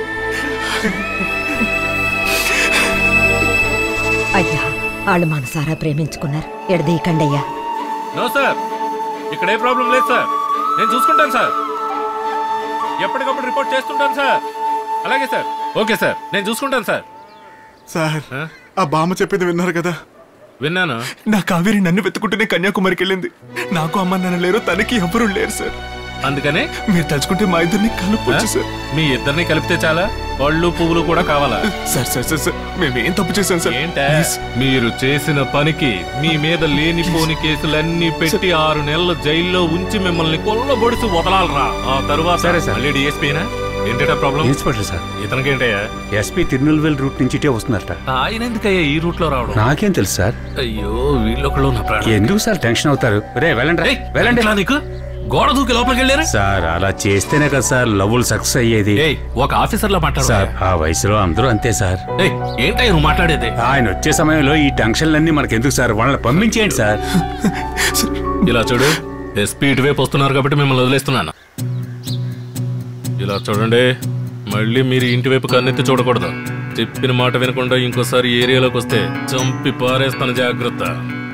అయ్యా వాళ్ళు మనసారా ప్రేమించుకున్నారు ఎడదీయకండి అయ్యా
నో సార్ ఇక్కడ ఏ ప్రాబ్లం లేదు సార్ నేను చూసుకుంటాను సార్ ఎప్పటికప్పుడు రిపోర్ట్ చేస్తుంటాను సార్ అలాగే సార్ ఓకే సార్ నేను చూసుకుంటాను సార్
సార్ ఆ బామ్మ చెప్పింది విన్నారు కదా
విన్నాను
నా కావేరి నన్ను వెతుకుంటూనే కన్యాకుమారికి వెళ్ళింది నాకు అమ్మ నాన్న లేరు తనకి ఎవరు లేరు సార్
అందుకనే
మీరు తలుచుకుంటే మా ఇద్దరిని కలపొచ్చు సార్
మీ ఇద్దరిని కలిపితే చాలా పళ్ళు పువ్వులు కూడా కావాలా
సార్ సార్ సార్ సార్ మేమేం తప్పు చేశాం సార్
ఏంటా మీరు చేసిన పనికి మీ మీద లేనిపోని కేసులన్నీ పెట్టి ఆరు నెలలు జైల్లో ఉంచి మిమ్మల్ని కొల్లబొడిసి వదలాలరా ఆ తరువాత
సరే సార్.
మళ్ళీ డిఎస్పీనా ఏంటా ప్రాబ్లం
ఇన్స్పెక్టర్ సార్
ఇతనికి ఏంటయ్యా
ఎస్పీ తిరునెల్వేలి రూట్ నుంచి ఇటే వస్తున్నారట
ఆయన ఎందుకయ్యా ఈ రూట్ లో రావడం
నాకేం తెలుసు సార్
అయ్యో వీళ్ళొకళ్ళు నా ప్రాణం
ఎందుకు సార్ టెన్షన్ అవుతారు రే వెళ్ళండి రా, వెళ్ళండి
నీకు గోడ దూకి లోపలికి వెళ్ళారు
సార్ అలా చేస్తేనే కదా సార్ లవ్వులు సక్సెస్ అయ్యేది
ఒక ఆఫీసర్ లా మాట్లాడు
సార్ ఆ వయసులో అందరూ అంతే సార్
ఏయ్, ఏంటయ్యా నువ్వు మాట్లాడేది
ఆయన వచ్చే సమయంలో ఈ టెన్షన్లన్నీ మనకెందుకు సార్ వాళ్ళని పంపించేయండి సార్
ఇలా చూడు ఎస్పీ ఇటువైపు వస్తున్నారు కాబట్టి మిమ్మల్ని వదిలేస్తున్నాను ఇలా చూడండి మళ్ళీ మీరు ఇంటి వైపు కన్నెత్తి చూడకూడదు చెప్పిన మాట వినకుండా ఇంకోసారి ఈ ఏరియాలోకి వస్తే చంపి పారేస్తాను జాగ్రత్త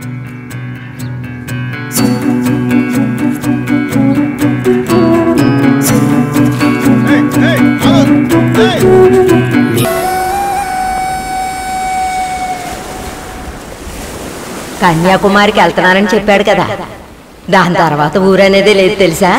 కన్యాకుమారికి వెళ్తున్నానని చెప్పాడు కదా దాని తర్వాత ఊరనేదే లేదు తెలుసా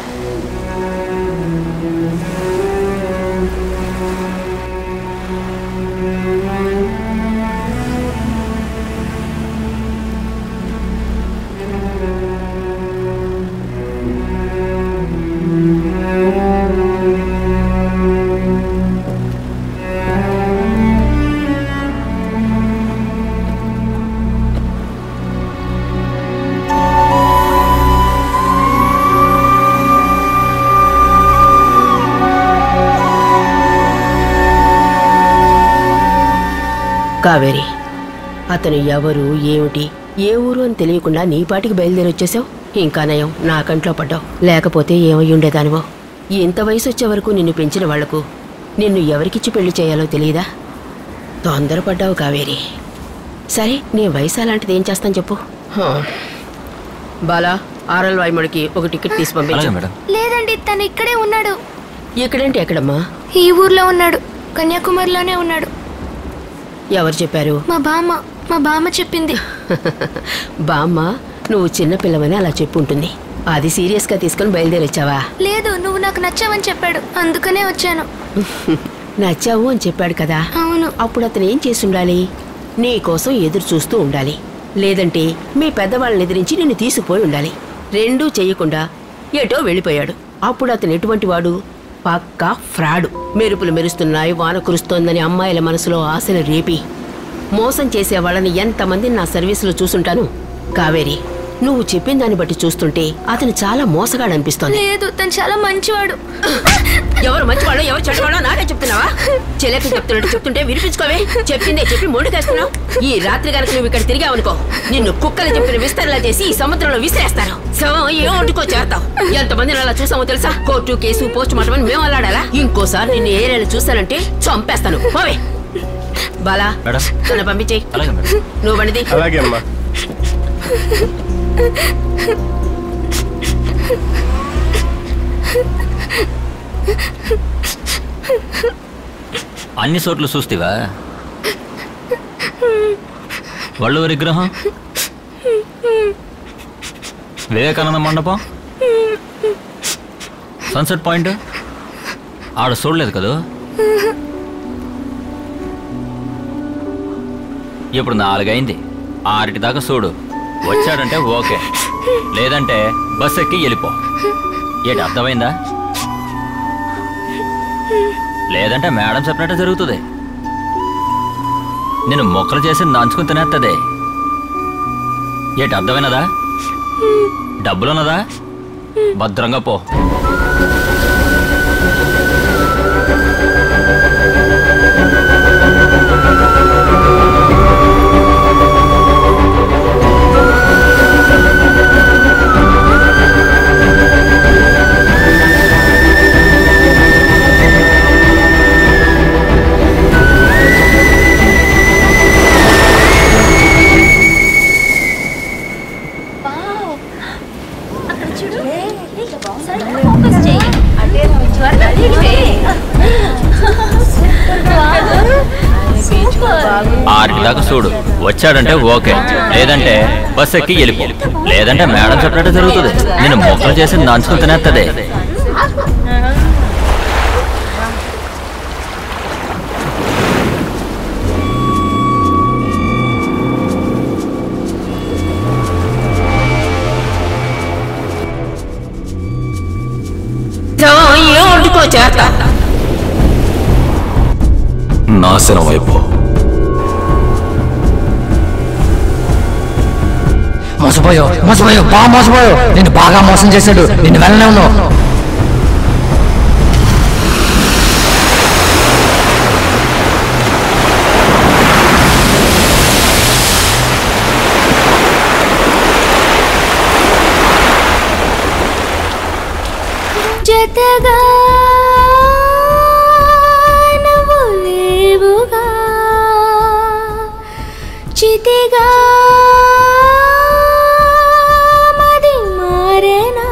కావేరి అతను ఎవరు ఏమిటి ఏ ఊరు అని తెలియకుండా నీ పాటికి బయలుదేరి వచ్చేసావు ఇంకా నయం నా కంట్లో పడ్డావు లేకపోతే ఏమై ఉండేదానివో ఇంత వయసు వచ్చే వరకు నిన్ను పెంచిన వాళ్లకు నిన్ను ఎవరికిచ్చి పెళ్లి చేయాలో తెలియదా తొందరపడ్డావు కావేరి సరే నీ వయసు అలాంటిది ఏం చేస్తాను చెప్పు హా. బాలా ఆర్ఎల్ వాయుమడికి ఒక టికెట్ తీసి పంపించు
లేదండి తను ఇక్కడే ఉన్నాడు
ఇక్కడేంటి ఎక్కడమ్మా
ఈ ఊర్లో ఉన్నాడు కన్యాకుమారిలోనే ఉన్నాడు
ఎవరు చెప్పారు
మా బామ్మ మా బామ్మ చెప్పింది
బామ్మ నువ్వు చిన్న పిల్లవని అలా చెప్పుంటుంది అది సీరియస్గా తీసుకుని బయలుదేరొచ్చావా
లేదు నువ్వు నాకు నచ్చావని చెప్పాడు అందుకనే వచ్చాను
నచ్చావు అని చెప్పాడు కదా
అవును
అప్పుడు అతను ఏం చేసి ఉండాలి నీ కోసం ఎదురు చూస్తూ ఉండాలి లేదంటే మీ పెద్దవాళ్ళని ఎదిరించి నిన్ను తీసుకుపోయి ఉండాలి రెండూ చెయ్యకుండా ఎటో వెళ్ళిపోయాడు అప్పుడు అతను ఎటువంటి వాడు పక్కా ఫ్రాడు మెరుపులు మెరుస్తున్నాయి వాన కురుస్తోందని అమ్మాయిల మనసులో ఆశలు రేపి మోసం చేసే వాళ్ళని ఎంతమందిని నా సర్వీసులో చూసుంటాను కావేరి నువ్వు చెప్పిన దాన్ని బట్టి చూస్తుంటే అతను చాలా మోసగాడు అనిపిస్తోంది
లేదు తను చాలా మంచివాడు
ఎవరు మంచివాడో ఎవరు చెడ్డవాడో నాకే చెప్తున్నావా చెల్లెకి చెప్తున్నట్టు చెప్తుంటే వినిపించుకోవే చెప్పిందే చెప్పి మొండికేస్తున్నావు ఈ రాత్రి కనుక నువ్వు ఇక్కడ తిరిగావనుకో నిన్ను కుక్కలు చెప్పిన విస్తరలా చేసి ఈ సముద్రంలో విసిరేస్తాను సో ఏ ఒడ్డుకో చేస్తావు ఎంతమందిని అలా చూసామో తెలుసా కోర్టు కేసు పోస్ట్ మార్టం అని మేము అల్లాడాలా ఇంకోసారి నిన్ను ఏరియాలో చూస్తానంటే చంపేస్తాను పోవే బాలా
మేడం
నన్ను పంపించేయి
అలాగే మేడం
నువ్వు బండిది
అలాగే అమ్మా
అన్ని చోట్ల చూస్తేవా వళ్ళు విగ్రహం వివేకానంద మండపం సన్సెట్ పాయింట్ ఆడ చూడలేదు కదా ఇప్పుడు నాలుగైంది ఆరిటి దాకా చూడు వచ్చాడంటే ఓకే లేదంటే బస్ ఎక్కి వెళ్ళిపో ఏంటి అర్థమైందా లేదంటే మేడం చెప్పినట్టు జరుగుతుంది నేను మొక్కలు చేసి నంచుకుని తినేస్తుంది ఏంటి అర్థమైనదా డబ్బులున్నదా భద్రంగా పో ఆరిటి దాకా చూడు వచ్చాడంటే ఓకే లేదంటే బస్ ఎక్కి వెళ్ళిపో లేదంటే మేడం చెప్పినట్టు జరుగుతుంది నేను మొక్కలు చేసి నంచుకుని తినేస్తుంది
ఏమిటికో చేస్తా
నాశనం అయిపో
మోసపోయావు మోసపోయావు బాగా మోసపోయావు నిన్ను బాగా మోసం చేశాడు నిన్ను వెళ్ళనే ఉన్నావు
జతగా నువ్వు లేవుగా చితిగా మది మారేనా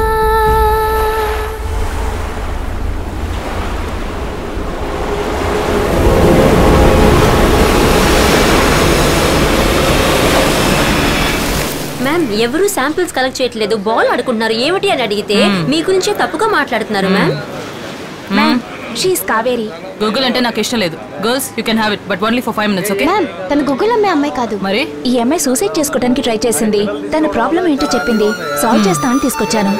మ్యామ్ ఎవరు శాంపిల్స్ కలెక్ట్ చేయట్లేదు బాల్ ఆడుకుంటున్నారు ఏమిటి అని అడిగితే మీ గురించే తప్పుగా మాట్లాడుతున్నారు ma'am
ma'am she's Kaveri Google అంటే నాకు ఇష్టం లేదు girls you can have it but only for five minutes okay
ma'am తన గూగుల్ అమ్మే అమ్మాయి కాదు
మరి ఈ అమ్మాయి సూసైడ్ చేసుకోవడానికి ట్రై చేసింది తన ప్రాబ్లం ఏంటో చెప్పింది సాల్వ్ చేస్తామని తీసుకొచ్చాను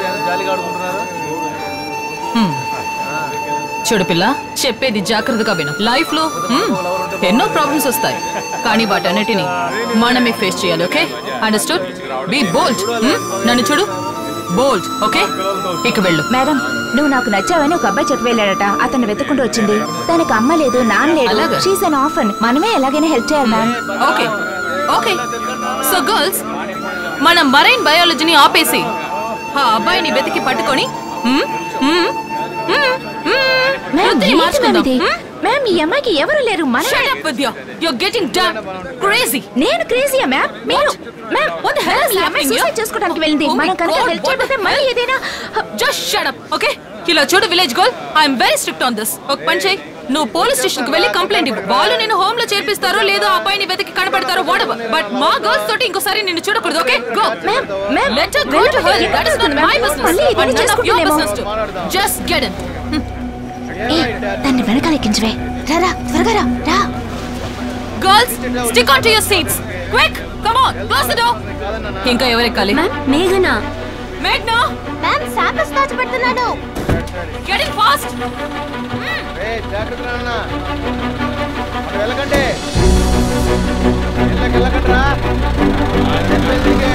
Hmm. చూడు పిల్ల చెప్పేది జాగ్రత్తగా విను లైఫ్ లో hmm, ఎన్నో ప్రాబ్లమ్స్ వస్తాయి కానీ వాటన్నిటిని మనమే ఫేస్ చేయాలి ఓకే అండర్స్టూడ్ బీ బోల్డ్ నన్ను చూడు బోల్డ్ ఓకే ఇక వెళ్ళు మేడం నువ్వు నాకు నచ్చావని ఒక అబ్బాయి చెప్పి వెళ్ళాడట అతను వెతుక్కుంటూ వచ్చింది తనకు అమ్మ లేదు నాన్న లేదు అలాగా? షీస్ అన్ ఆఫన్ మనమే ఎలాగైనా హెల్ప్ చేయాలి ma'am okay okay so girls మన మరైన్ బయాలజీని ఆపేసి ఆ అబ్బాయిని వెతికి పట్టుకొని మ్మ్, మ్మ్, మ్మ్, మ్మ్, వృత్తిని మార్చుకుందాం. మ్మ్? మ్యామ్ ఈ అమ్మాయికి ఎవరు లేరు మన Shut up with you. You're getting done. Crazy. నేను క్రేజీయా మ్యామ్ మీరు ma'am What the hell is ఈ అమ్మాయి happening here? సూసైడ్ చేసుకోవడానికి వెళ్ళింది Oh my మనం కనుక God, హెల్ప్ what the- చేయకపోతే మళ్ళీ ఏదైనా జస్ట్ షట్ అప్ ఓకే ఇలా చూడు village girl I'm very strict on this ఒక పని చేయి నువ్వు పోలీస్ స్టేషన్ కి వెళ్ళి కంప్లైంట్ ఇవ్వు వాళ్ళు నేను హోమ్ లో చేర్పిస్తారో లేదో ఆ అబ్బాయిని వెతికి కనపడతారో వాడవ బట్ మా గర్ల్స్ తోటి ఇంకోసారి నిన్ను చూడకూడదు okay go ma'am ma'am let her go to her that is not my business మళ్ళీ బట్ ఏదైనా none of your చేసుకుంటామేమో business just get in a దాన్ని వెనకాల ఎక్కించవే రా రా త్వరగా రా రా girls stick on to your seats quick come on close the door ఇంకా ఎవరెక్కాలి
మేఘనా
మేఘనా
మ్యామ్ శాంపిల్స్ దాచిపెడుతున్నాడు
గెటింగ్ ఫాస్ట్
జాగ్రత్త నాన్న అటు వెళ్ళకండి వెళ్ళకి వెళ్ళకండి రా చెప్పేందుకే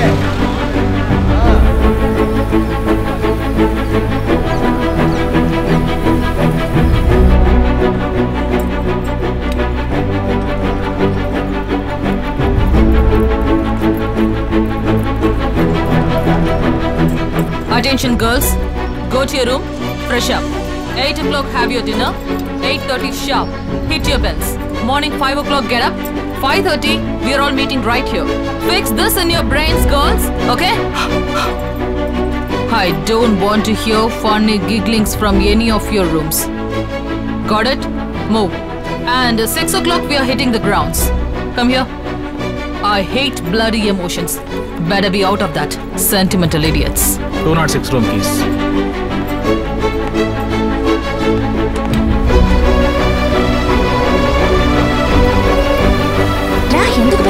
Attention girls, go to your room, fresh up. 8 o'clock have your dinner, 8.30 sharp, hit your bells. Morning 5 o'clock get up, 5.30 we are all meeting right here. Fix this in your brains girls, okay? I don't want to hear funny gigglings from any of your rooms. Got it? Move. And uh, 6 o'clock we are hitting the grounds. Come here. I hate bloody emotions. Better be out of that, sentimental idiots.
Two not six room keys
రా ఎందుకు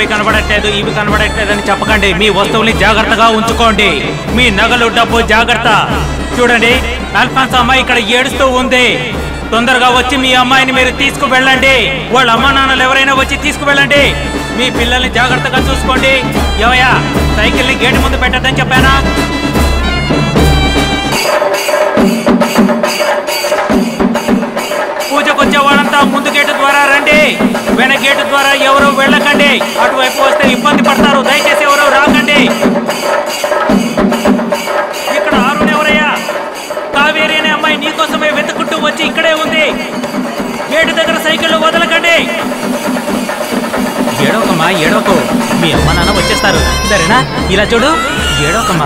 అవి కనబడట్లేదు ఇవి కనబడట్లేదు అని చెప్పకండి మీ వస్తువుల్ని జాగ్రత్తగా ఉంచుకోండి మీ నగలు డబ్బు జాగ్రత్త చూడండి అల్ఫాన్స్ అమ్మాయి ఇక్కడ ఏడుస్తూ ఉంది తొందరగా వచ్చి మీ అమ్మాయిని మీరు తీసుకువెళ్ళండి వాళ్ళ అమ్మా నాన్నలు ఎవరైనా వచ్చి తీసుకువెళ్ళండి మీ పిల్లల్ని జాగ్రత్తగా చూసుకోండి ఏమయ్యా సైకిల్ని గేటు ముందు పెట్టద్దని చెప్పానా పూజకు వచ్చే వాళ్ళంతా ముందు గేటు ద్వారా రండి వెన గేటు ద్వారా ఎవరు వెళ్ళకండి అటువైపు వస్తే ఇబ్బంది పడతారు దయచేసి ఎవరు రాకండి ఇక్కడ ఆరుని ఎవరయ్యా కావేరి అనే అమ్మాయి నీకోసమే వెతుకుంటూ వచ్చి ఇక్కడే ఉంది గేటు దగ్గర సైకిల్ వదలకండి ఏడోకమ్మా ఏడోకు మీ అమ్మ నాన్న వచ్చేస్తారు సరేనా ఇలా చూడు ఏడోకమ్మా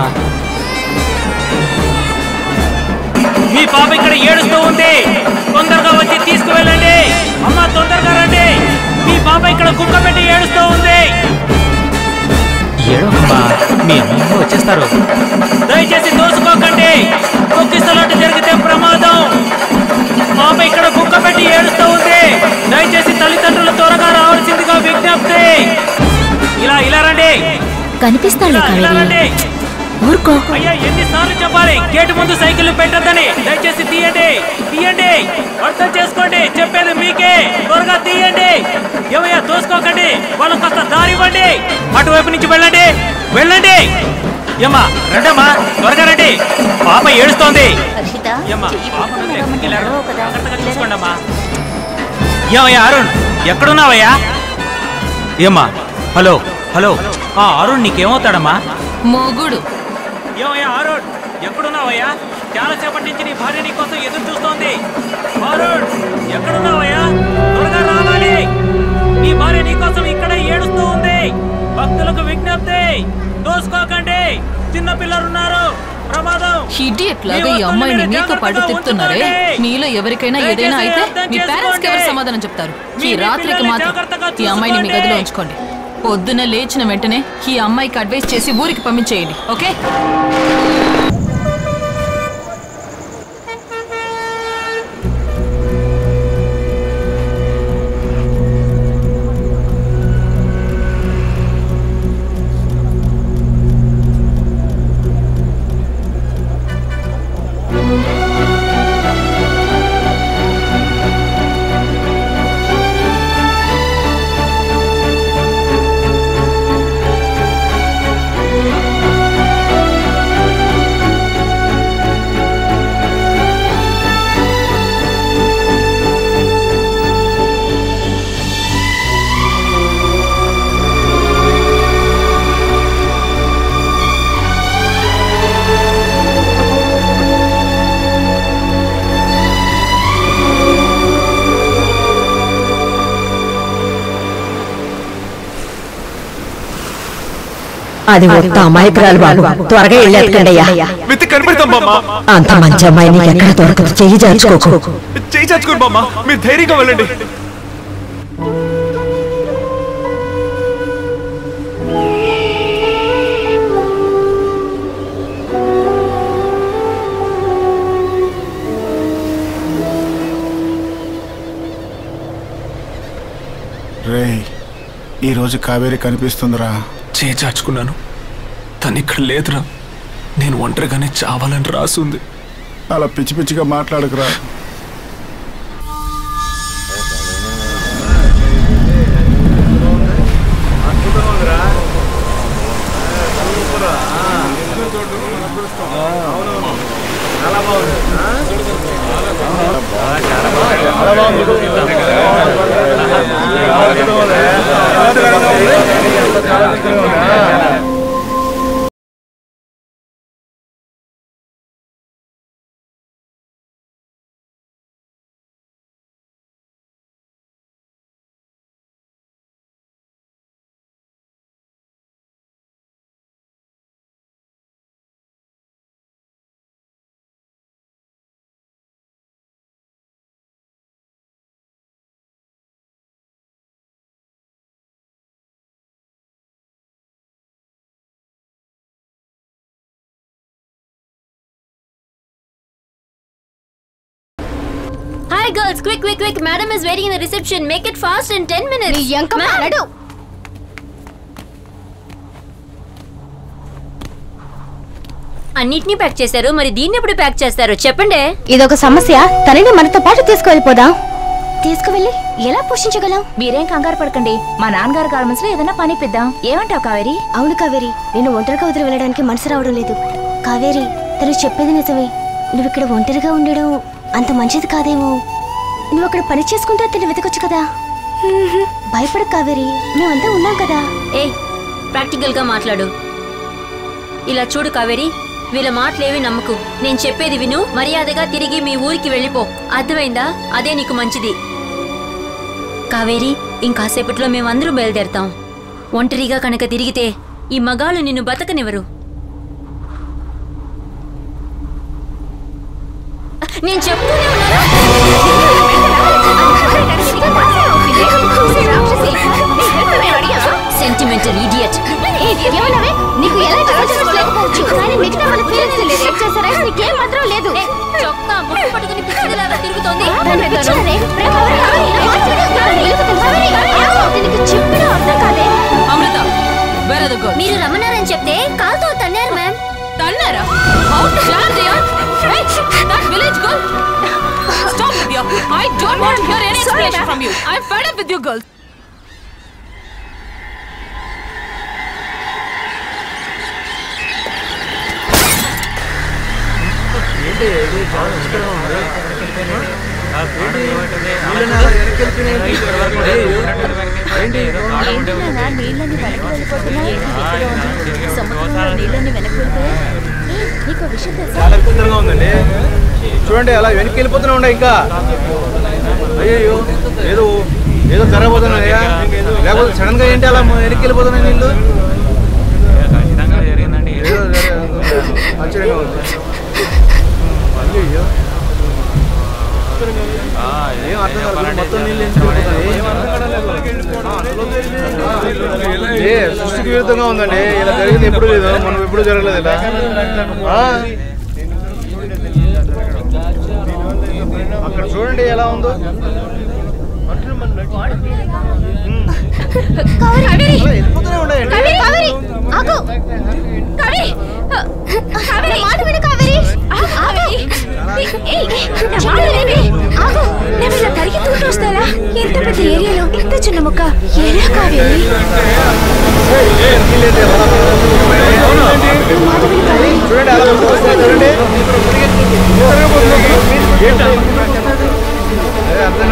మీ పాప ఇక్కడ ఏడుస్తూ ఉంది తొందరగా వచ్చి తీసుకువెళ్ళండి అమ్మ తొందరగా రండి మీ పాప ఇక్కడ కుక్క పెట్టి ఏడుస్తూ ఉంది ఏడోకమ్మా మీ అమ్మ వచ్చేస్తారు దయచేసి దోసుకోకండి తొక్కిసలాట జరిగితే ప్రమాదం పాప ఇక్కడ కుక్క పెట్టి ఏడుస్తూ ఉంది దయచేసి తల్లిదండ్రులు త్వరగా రావాల్సిందిగా విజ్ఞప్తి ఇలా ఇలా రండి
కనిపిస్తాడులే
ఇలా, ఇలా
కావేరి
రండి
ఊరుకో
అయ్యా ఎన్నిసార్లు చెప్పాలి గేటు ముందు సైకిల్ పెట్టద్దని దయచేసి తీయండి తీయండి అర్థం చేసుకోండి చెప్పేది మీకే త్వరగా తీయండి ఏమయ్యా దోసుకోకండి వాళ్ళకి కాస్త దారి ఇవ్వండి అటువైపు నుంచి వెళ్ళండి వెళ్ళండి ఏమ్మా రండమ్మా త్వరగా రండి పాప ఏడుస్తోంది ఏమ్మా పాపను వదిలి ఎక్కడికి వెళ్ళారు? జాగ్రత్తగా చూసుకోండి అమ్మా ఏమయ్యా అరుణ్ ఎక్కడున్నావయ్యా ఏమ్మా హలో హలో ఆ అరుణ్ నీకేమవుతాడమ్మా
మొగుడు
ఏమయ్యా అరుణ్ ఎక్కడున్నావయ్యా చాలా సేపటి నుంచి నీ భార్య నీ కోసం ఎదురు చూస్తోంది అరుణ్ ఎక్కడున్నావయ్యా త్వరగా రావాలి నీ భార్య నీ కోసం ఇక్కడ ఏడుస్తూ ఉంది భక్తులకు విజ్ఞప్తి దోసుకోకండి చిన్న పిల్లలున్నారు ప్రమాదం
ఇడియట్ లాగా ఈ అమ్మాయిని మీతో పాటు తిప్పుతున్నారే మీలో ఎవరికైనా ఏదైనా అయితే మీ పేరెంట్స్ కి ఎవరు సమాధానం చెప్తారు ఈ రాత్రికి మాత్రం ఈ అమ్మాయిని మీ గదిలో ఉంచుకోండి పొద్దున లేచిన వెంటనే ఈ అమ్మాయికి అడ్వైస్ చేసి ఊరికి పంపించేయండి ఓకే
అది ఒక్క అమాయకురాలు బాబు త్వరగా వెళ్ళి ఎత్తకండి అయ్యా
వెతికి కనిపెడతాం బామ్మ
అంత మంచి అమ్మాయి నీకు ఎక్కడ దొరకదు చెయ్యి జార్చుకోకు
చేయి చచ్చుకోండి బామ్మ మీరు ధైర్యంగా వెళ్ళండి
రే ఈరోజు కావేరి కనిపిస్తుందిరా
చేయి చాచుకున్నాను తను ఇక్కడ లేదురా నేను ఒంటరిగానే చావాలని రాసుంది
అలా పిచ్చి పిచ్చిగా మాట్లాడకురా
Hi girls, quick, quick, quick. Madam is waiting in the reception. Make it fast in 10 minutes.
నీ ఎంక మారడు
అన్నిటినీ ప్యాక్ చేశారు మరి దీన్ని ఎప్పుడు ప్యాక్ చేస్తారు చెప్పండి
ఇదొక సమస్య తనని మనతో పాటు తీసుకువెళ్ళిపోదాం తీసుకువెళ్ళి ఎలా పోషించగలం మీరేం కంగారు పడకండి మా నాన్నగారు గార్మెంట్స్ లో ఏదైనా పని ఇప్పిద్దాం ఏమంటావు కావేరి అవును కావేరి నేను ఒంటరిగా వదిలి వెళ్ళడానికి మనసు రావడం లేదు కావేరి తను చెప్పేది నిజమే నువ్వు ఇక్కడ ఒంటరిగా ఉండడం అంత మంచిది కాదేమో నువ్వు అక్కడ పని చేసుకుంటే అతన్ని వెతకొచ్చు కదా భయపడ కావేరి మేమంతా ఉన్నాం కదా
ఏ ప్రాక్టికల్ గా మాట్లాడు ఇలా చూడు కావేరి వీళ్ళ మాటలేవి నమ్మకు నేను చెప్పేది విను మర్యాదగా తిరిగి మీ ఊరికి వెళ్ళిపో అర్థమైందా అదే నీకు మంచిది కావేరి ఇంకాసేపట్లో మేమందరూ బయలుదేరతాం ఒంటరిగా కనుక తిరిగితే ఈ మగాళ్ళు నిన్ను బతకనివ్వరు నేను చెప్తూనే సెంటిమెంటల్ ఇడియట్
నీకు ఎలాంటి కాన్ఫిడెన్స్ లేకపోవచ్చు కానీ మిగతా వాళ్ళ ఫీలింగ్స్ రిజెక్ట్ చేశారా నీకేం మాత్రం లేదు
చొక్కా ముక్కు పట్టుకుని పిచ్చిదిలాగా తిరుగుతోంది
చెప్పిన అర్థం కాదే
Amrita where are the girls
మీరు రమ్మన్నారని చెప్తే కాల్తో తన్నారు మ్యామ్
తన్నారా how dare they are hey that village girl stop with you I don't want to hear any explanation from you I am fed up with you girls
చాలా విచిత్రంగా ఉందండి చూడండి అలా వెనక్కి వెళ్ళిపోతూనే ఉండే ఇంకా అయ్యో ఏదో ఏదో జరగబోతున్నాయా లేకపోతే సడన్ గా ఏంటి అలా వెనక్కి వెళ్ళిపోతున్నాయి నీళ్ళు ఏదో జరగ- ఆశ్చర్యంగా ఉంది అయ్యో ఏం అర్థం కాదు మొత్తం నీళ్ళు వెనక్కి వెళ్ళిపోతున్నాయి. ఏ సృష్టికి విరుద్ధంగా ఉందండి ఇలా జరిగింది ఎప్పుడు లేదు మనం ఎప్పుడు జరగలేదు ఇలా ఆ? అక్కడ చూడండి ఎలా ఉందో
కావేరి
అలా వెళ్ళిపోతూనే ఉన్నాయండి
కావేరి కావేరి ఆగు కావేరి కావేరి మాట విను కావేరి ఆగు ఏయ్, నా మాట వినండి. ఆగు నేను ఇలా పరిగెత్తుకుంటూ వస్తారా ఎంత పెద్ద ఏరియాలో ఇంత చిన్న మొక్క ఎలా కావేరి
చూడండి అలా వస్తున్నాయి చూడండి అదే అర్థం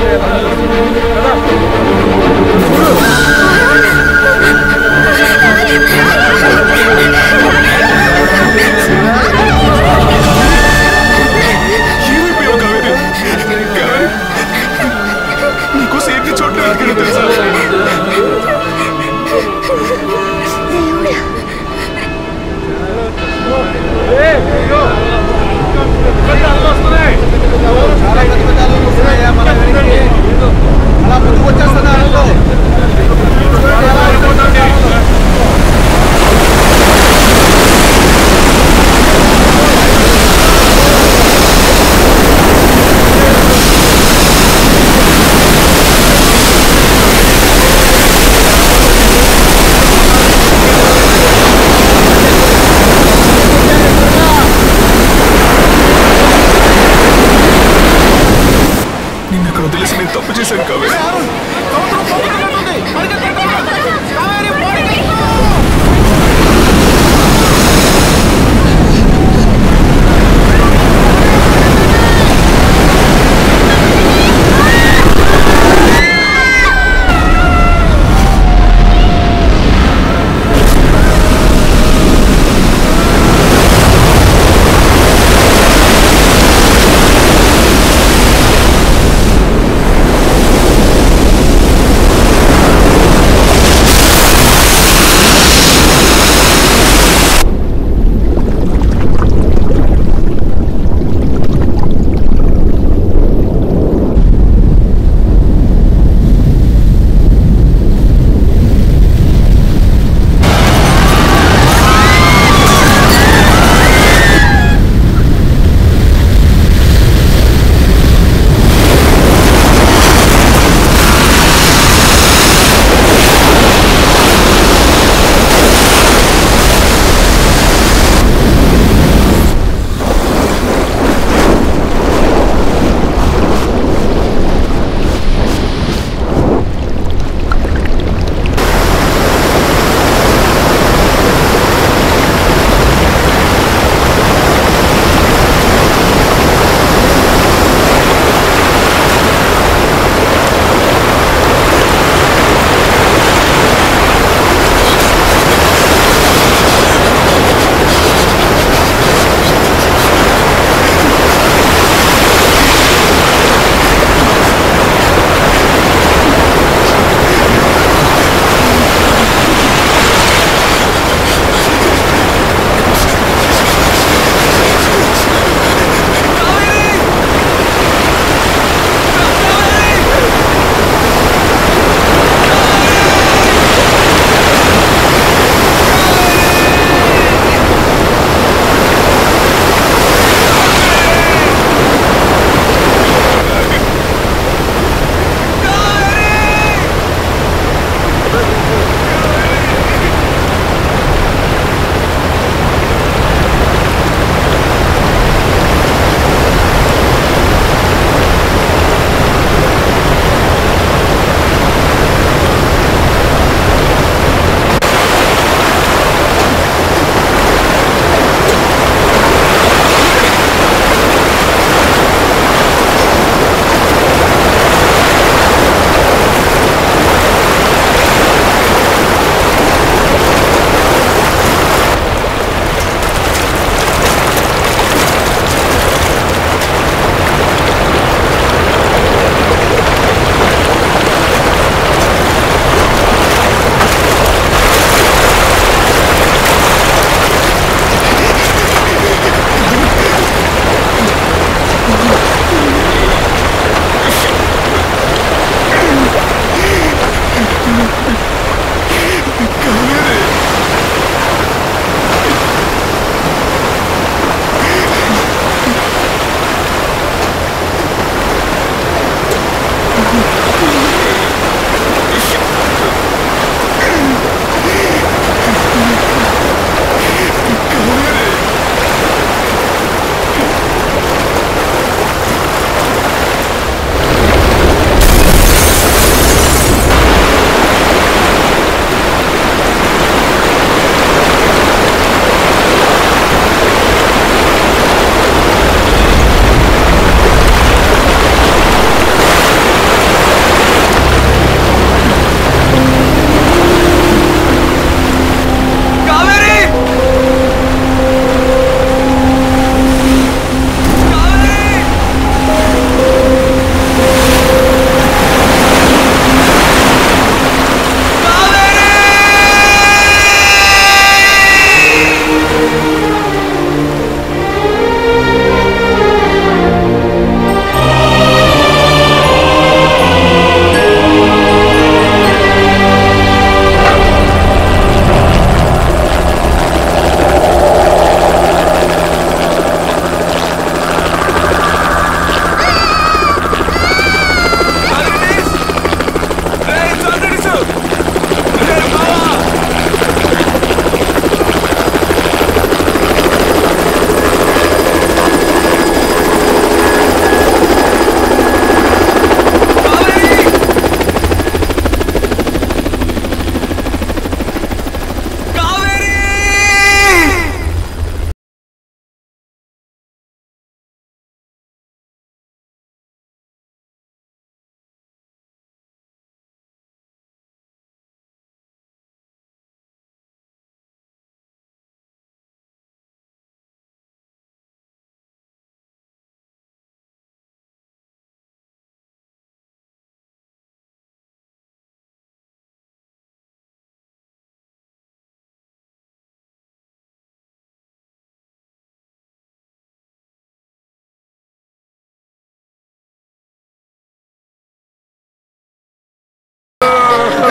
ఏమైపోయావు కావేరి కావేరి నీకోసం ఎన్ని చోట్ల వెతికానో తెలుసా
దేవుడా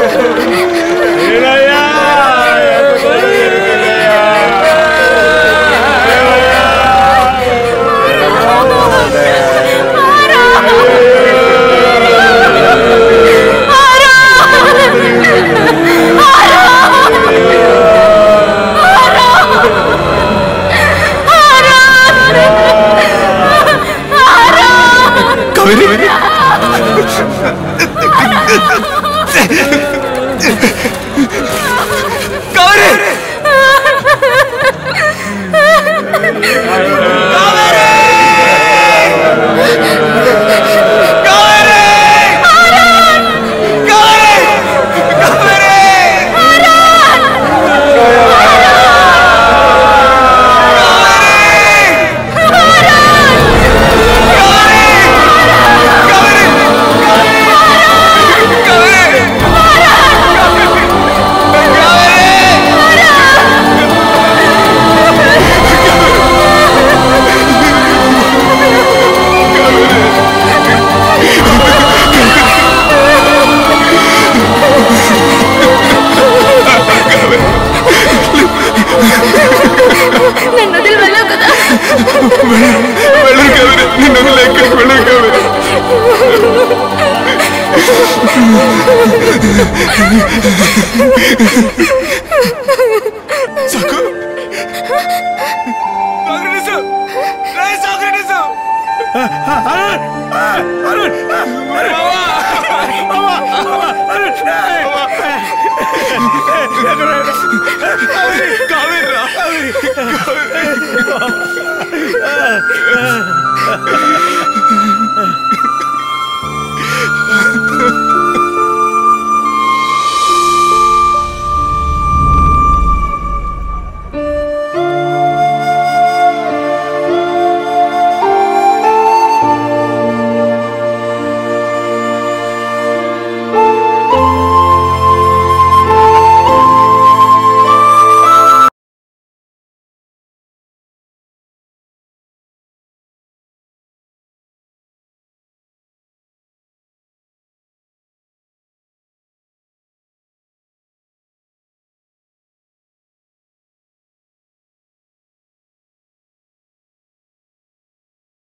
కావేరి కావేరి
నన్ను వదిలి వెళ్ళావు కదా
వెళ్ళరు కావేరి నిన్ను వదిలి ఎక్కడికి వెళ్ళరు కావేరి సకు
కావేరి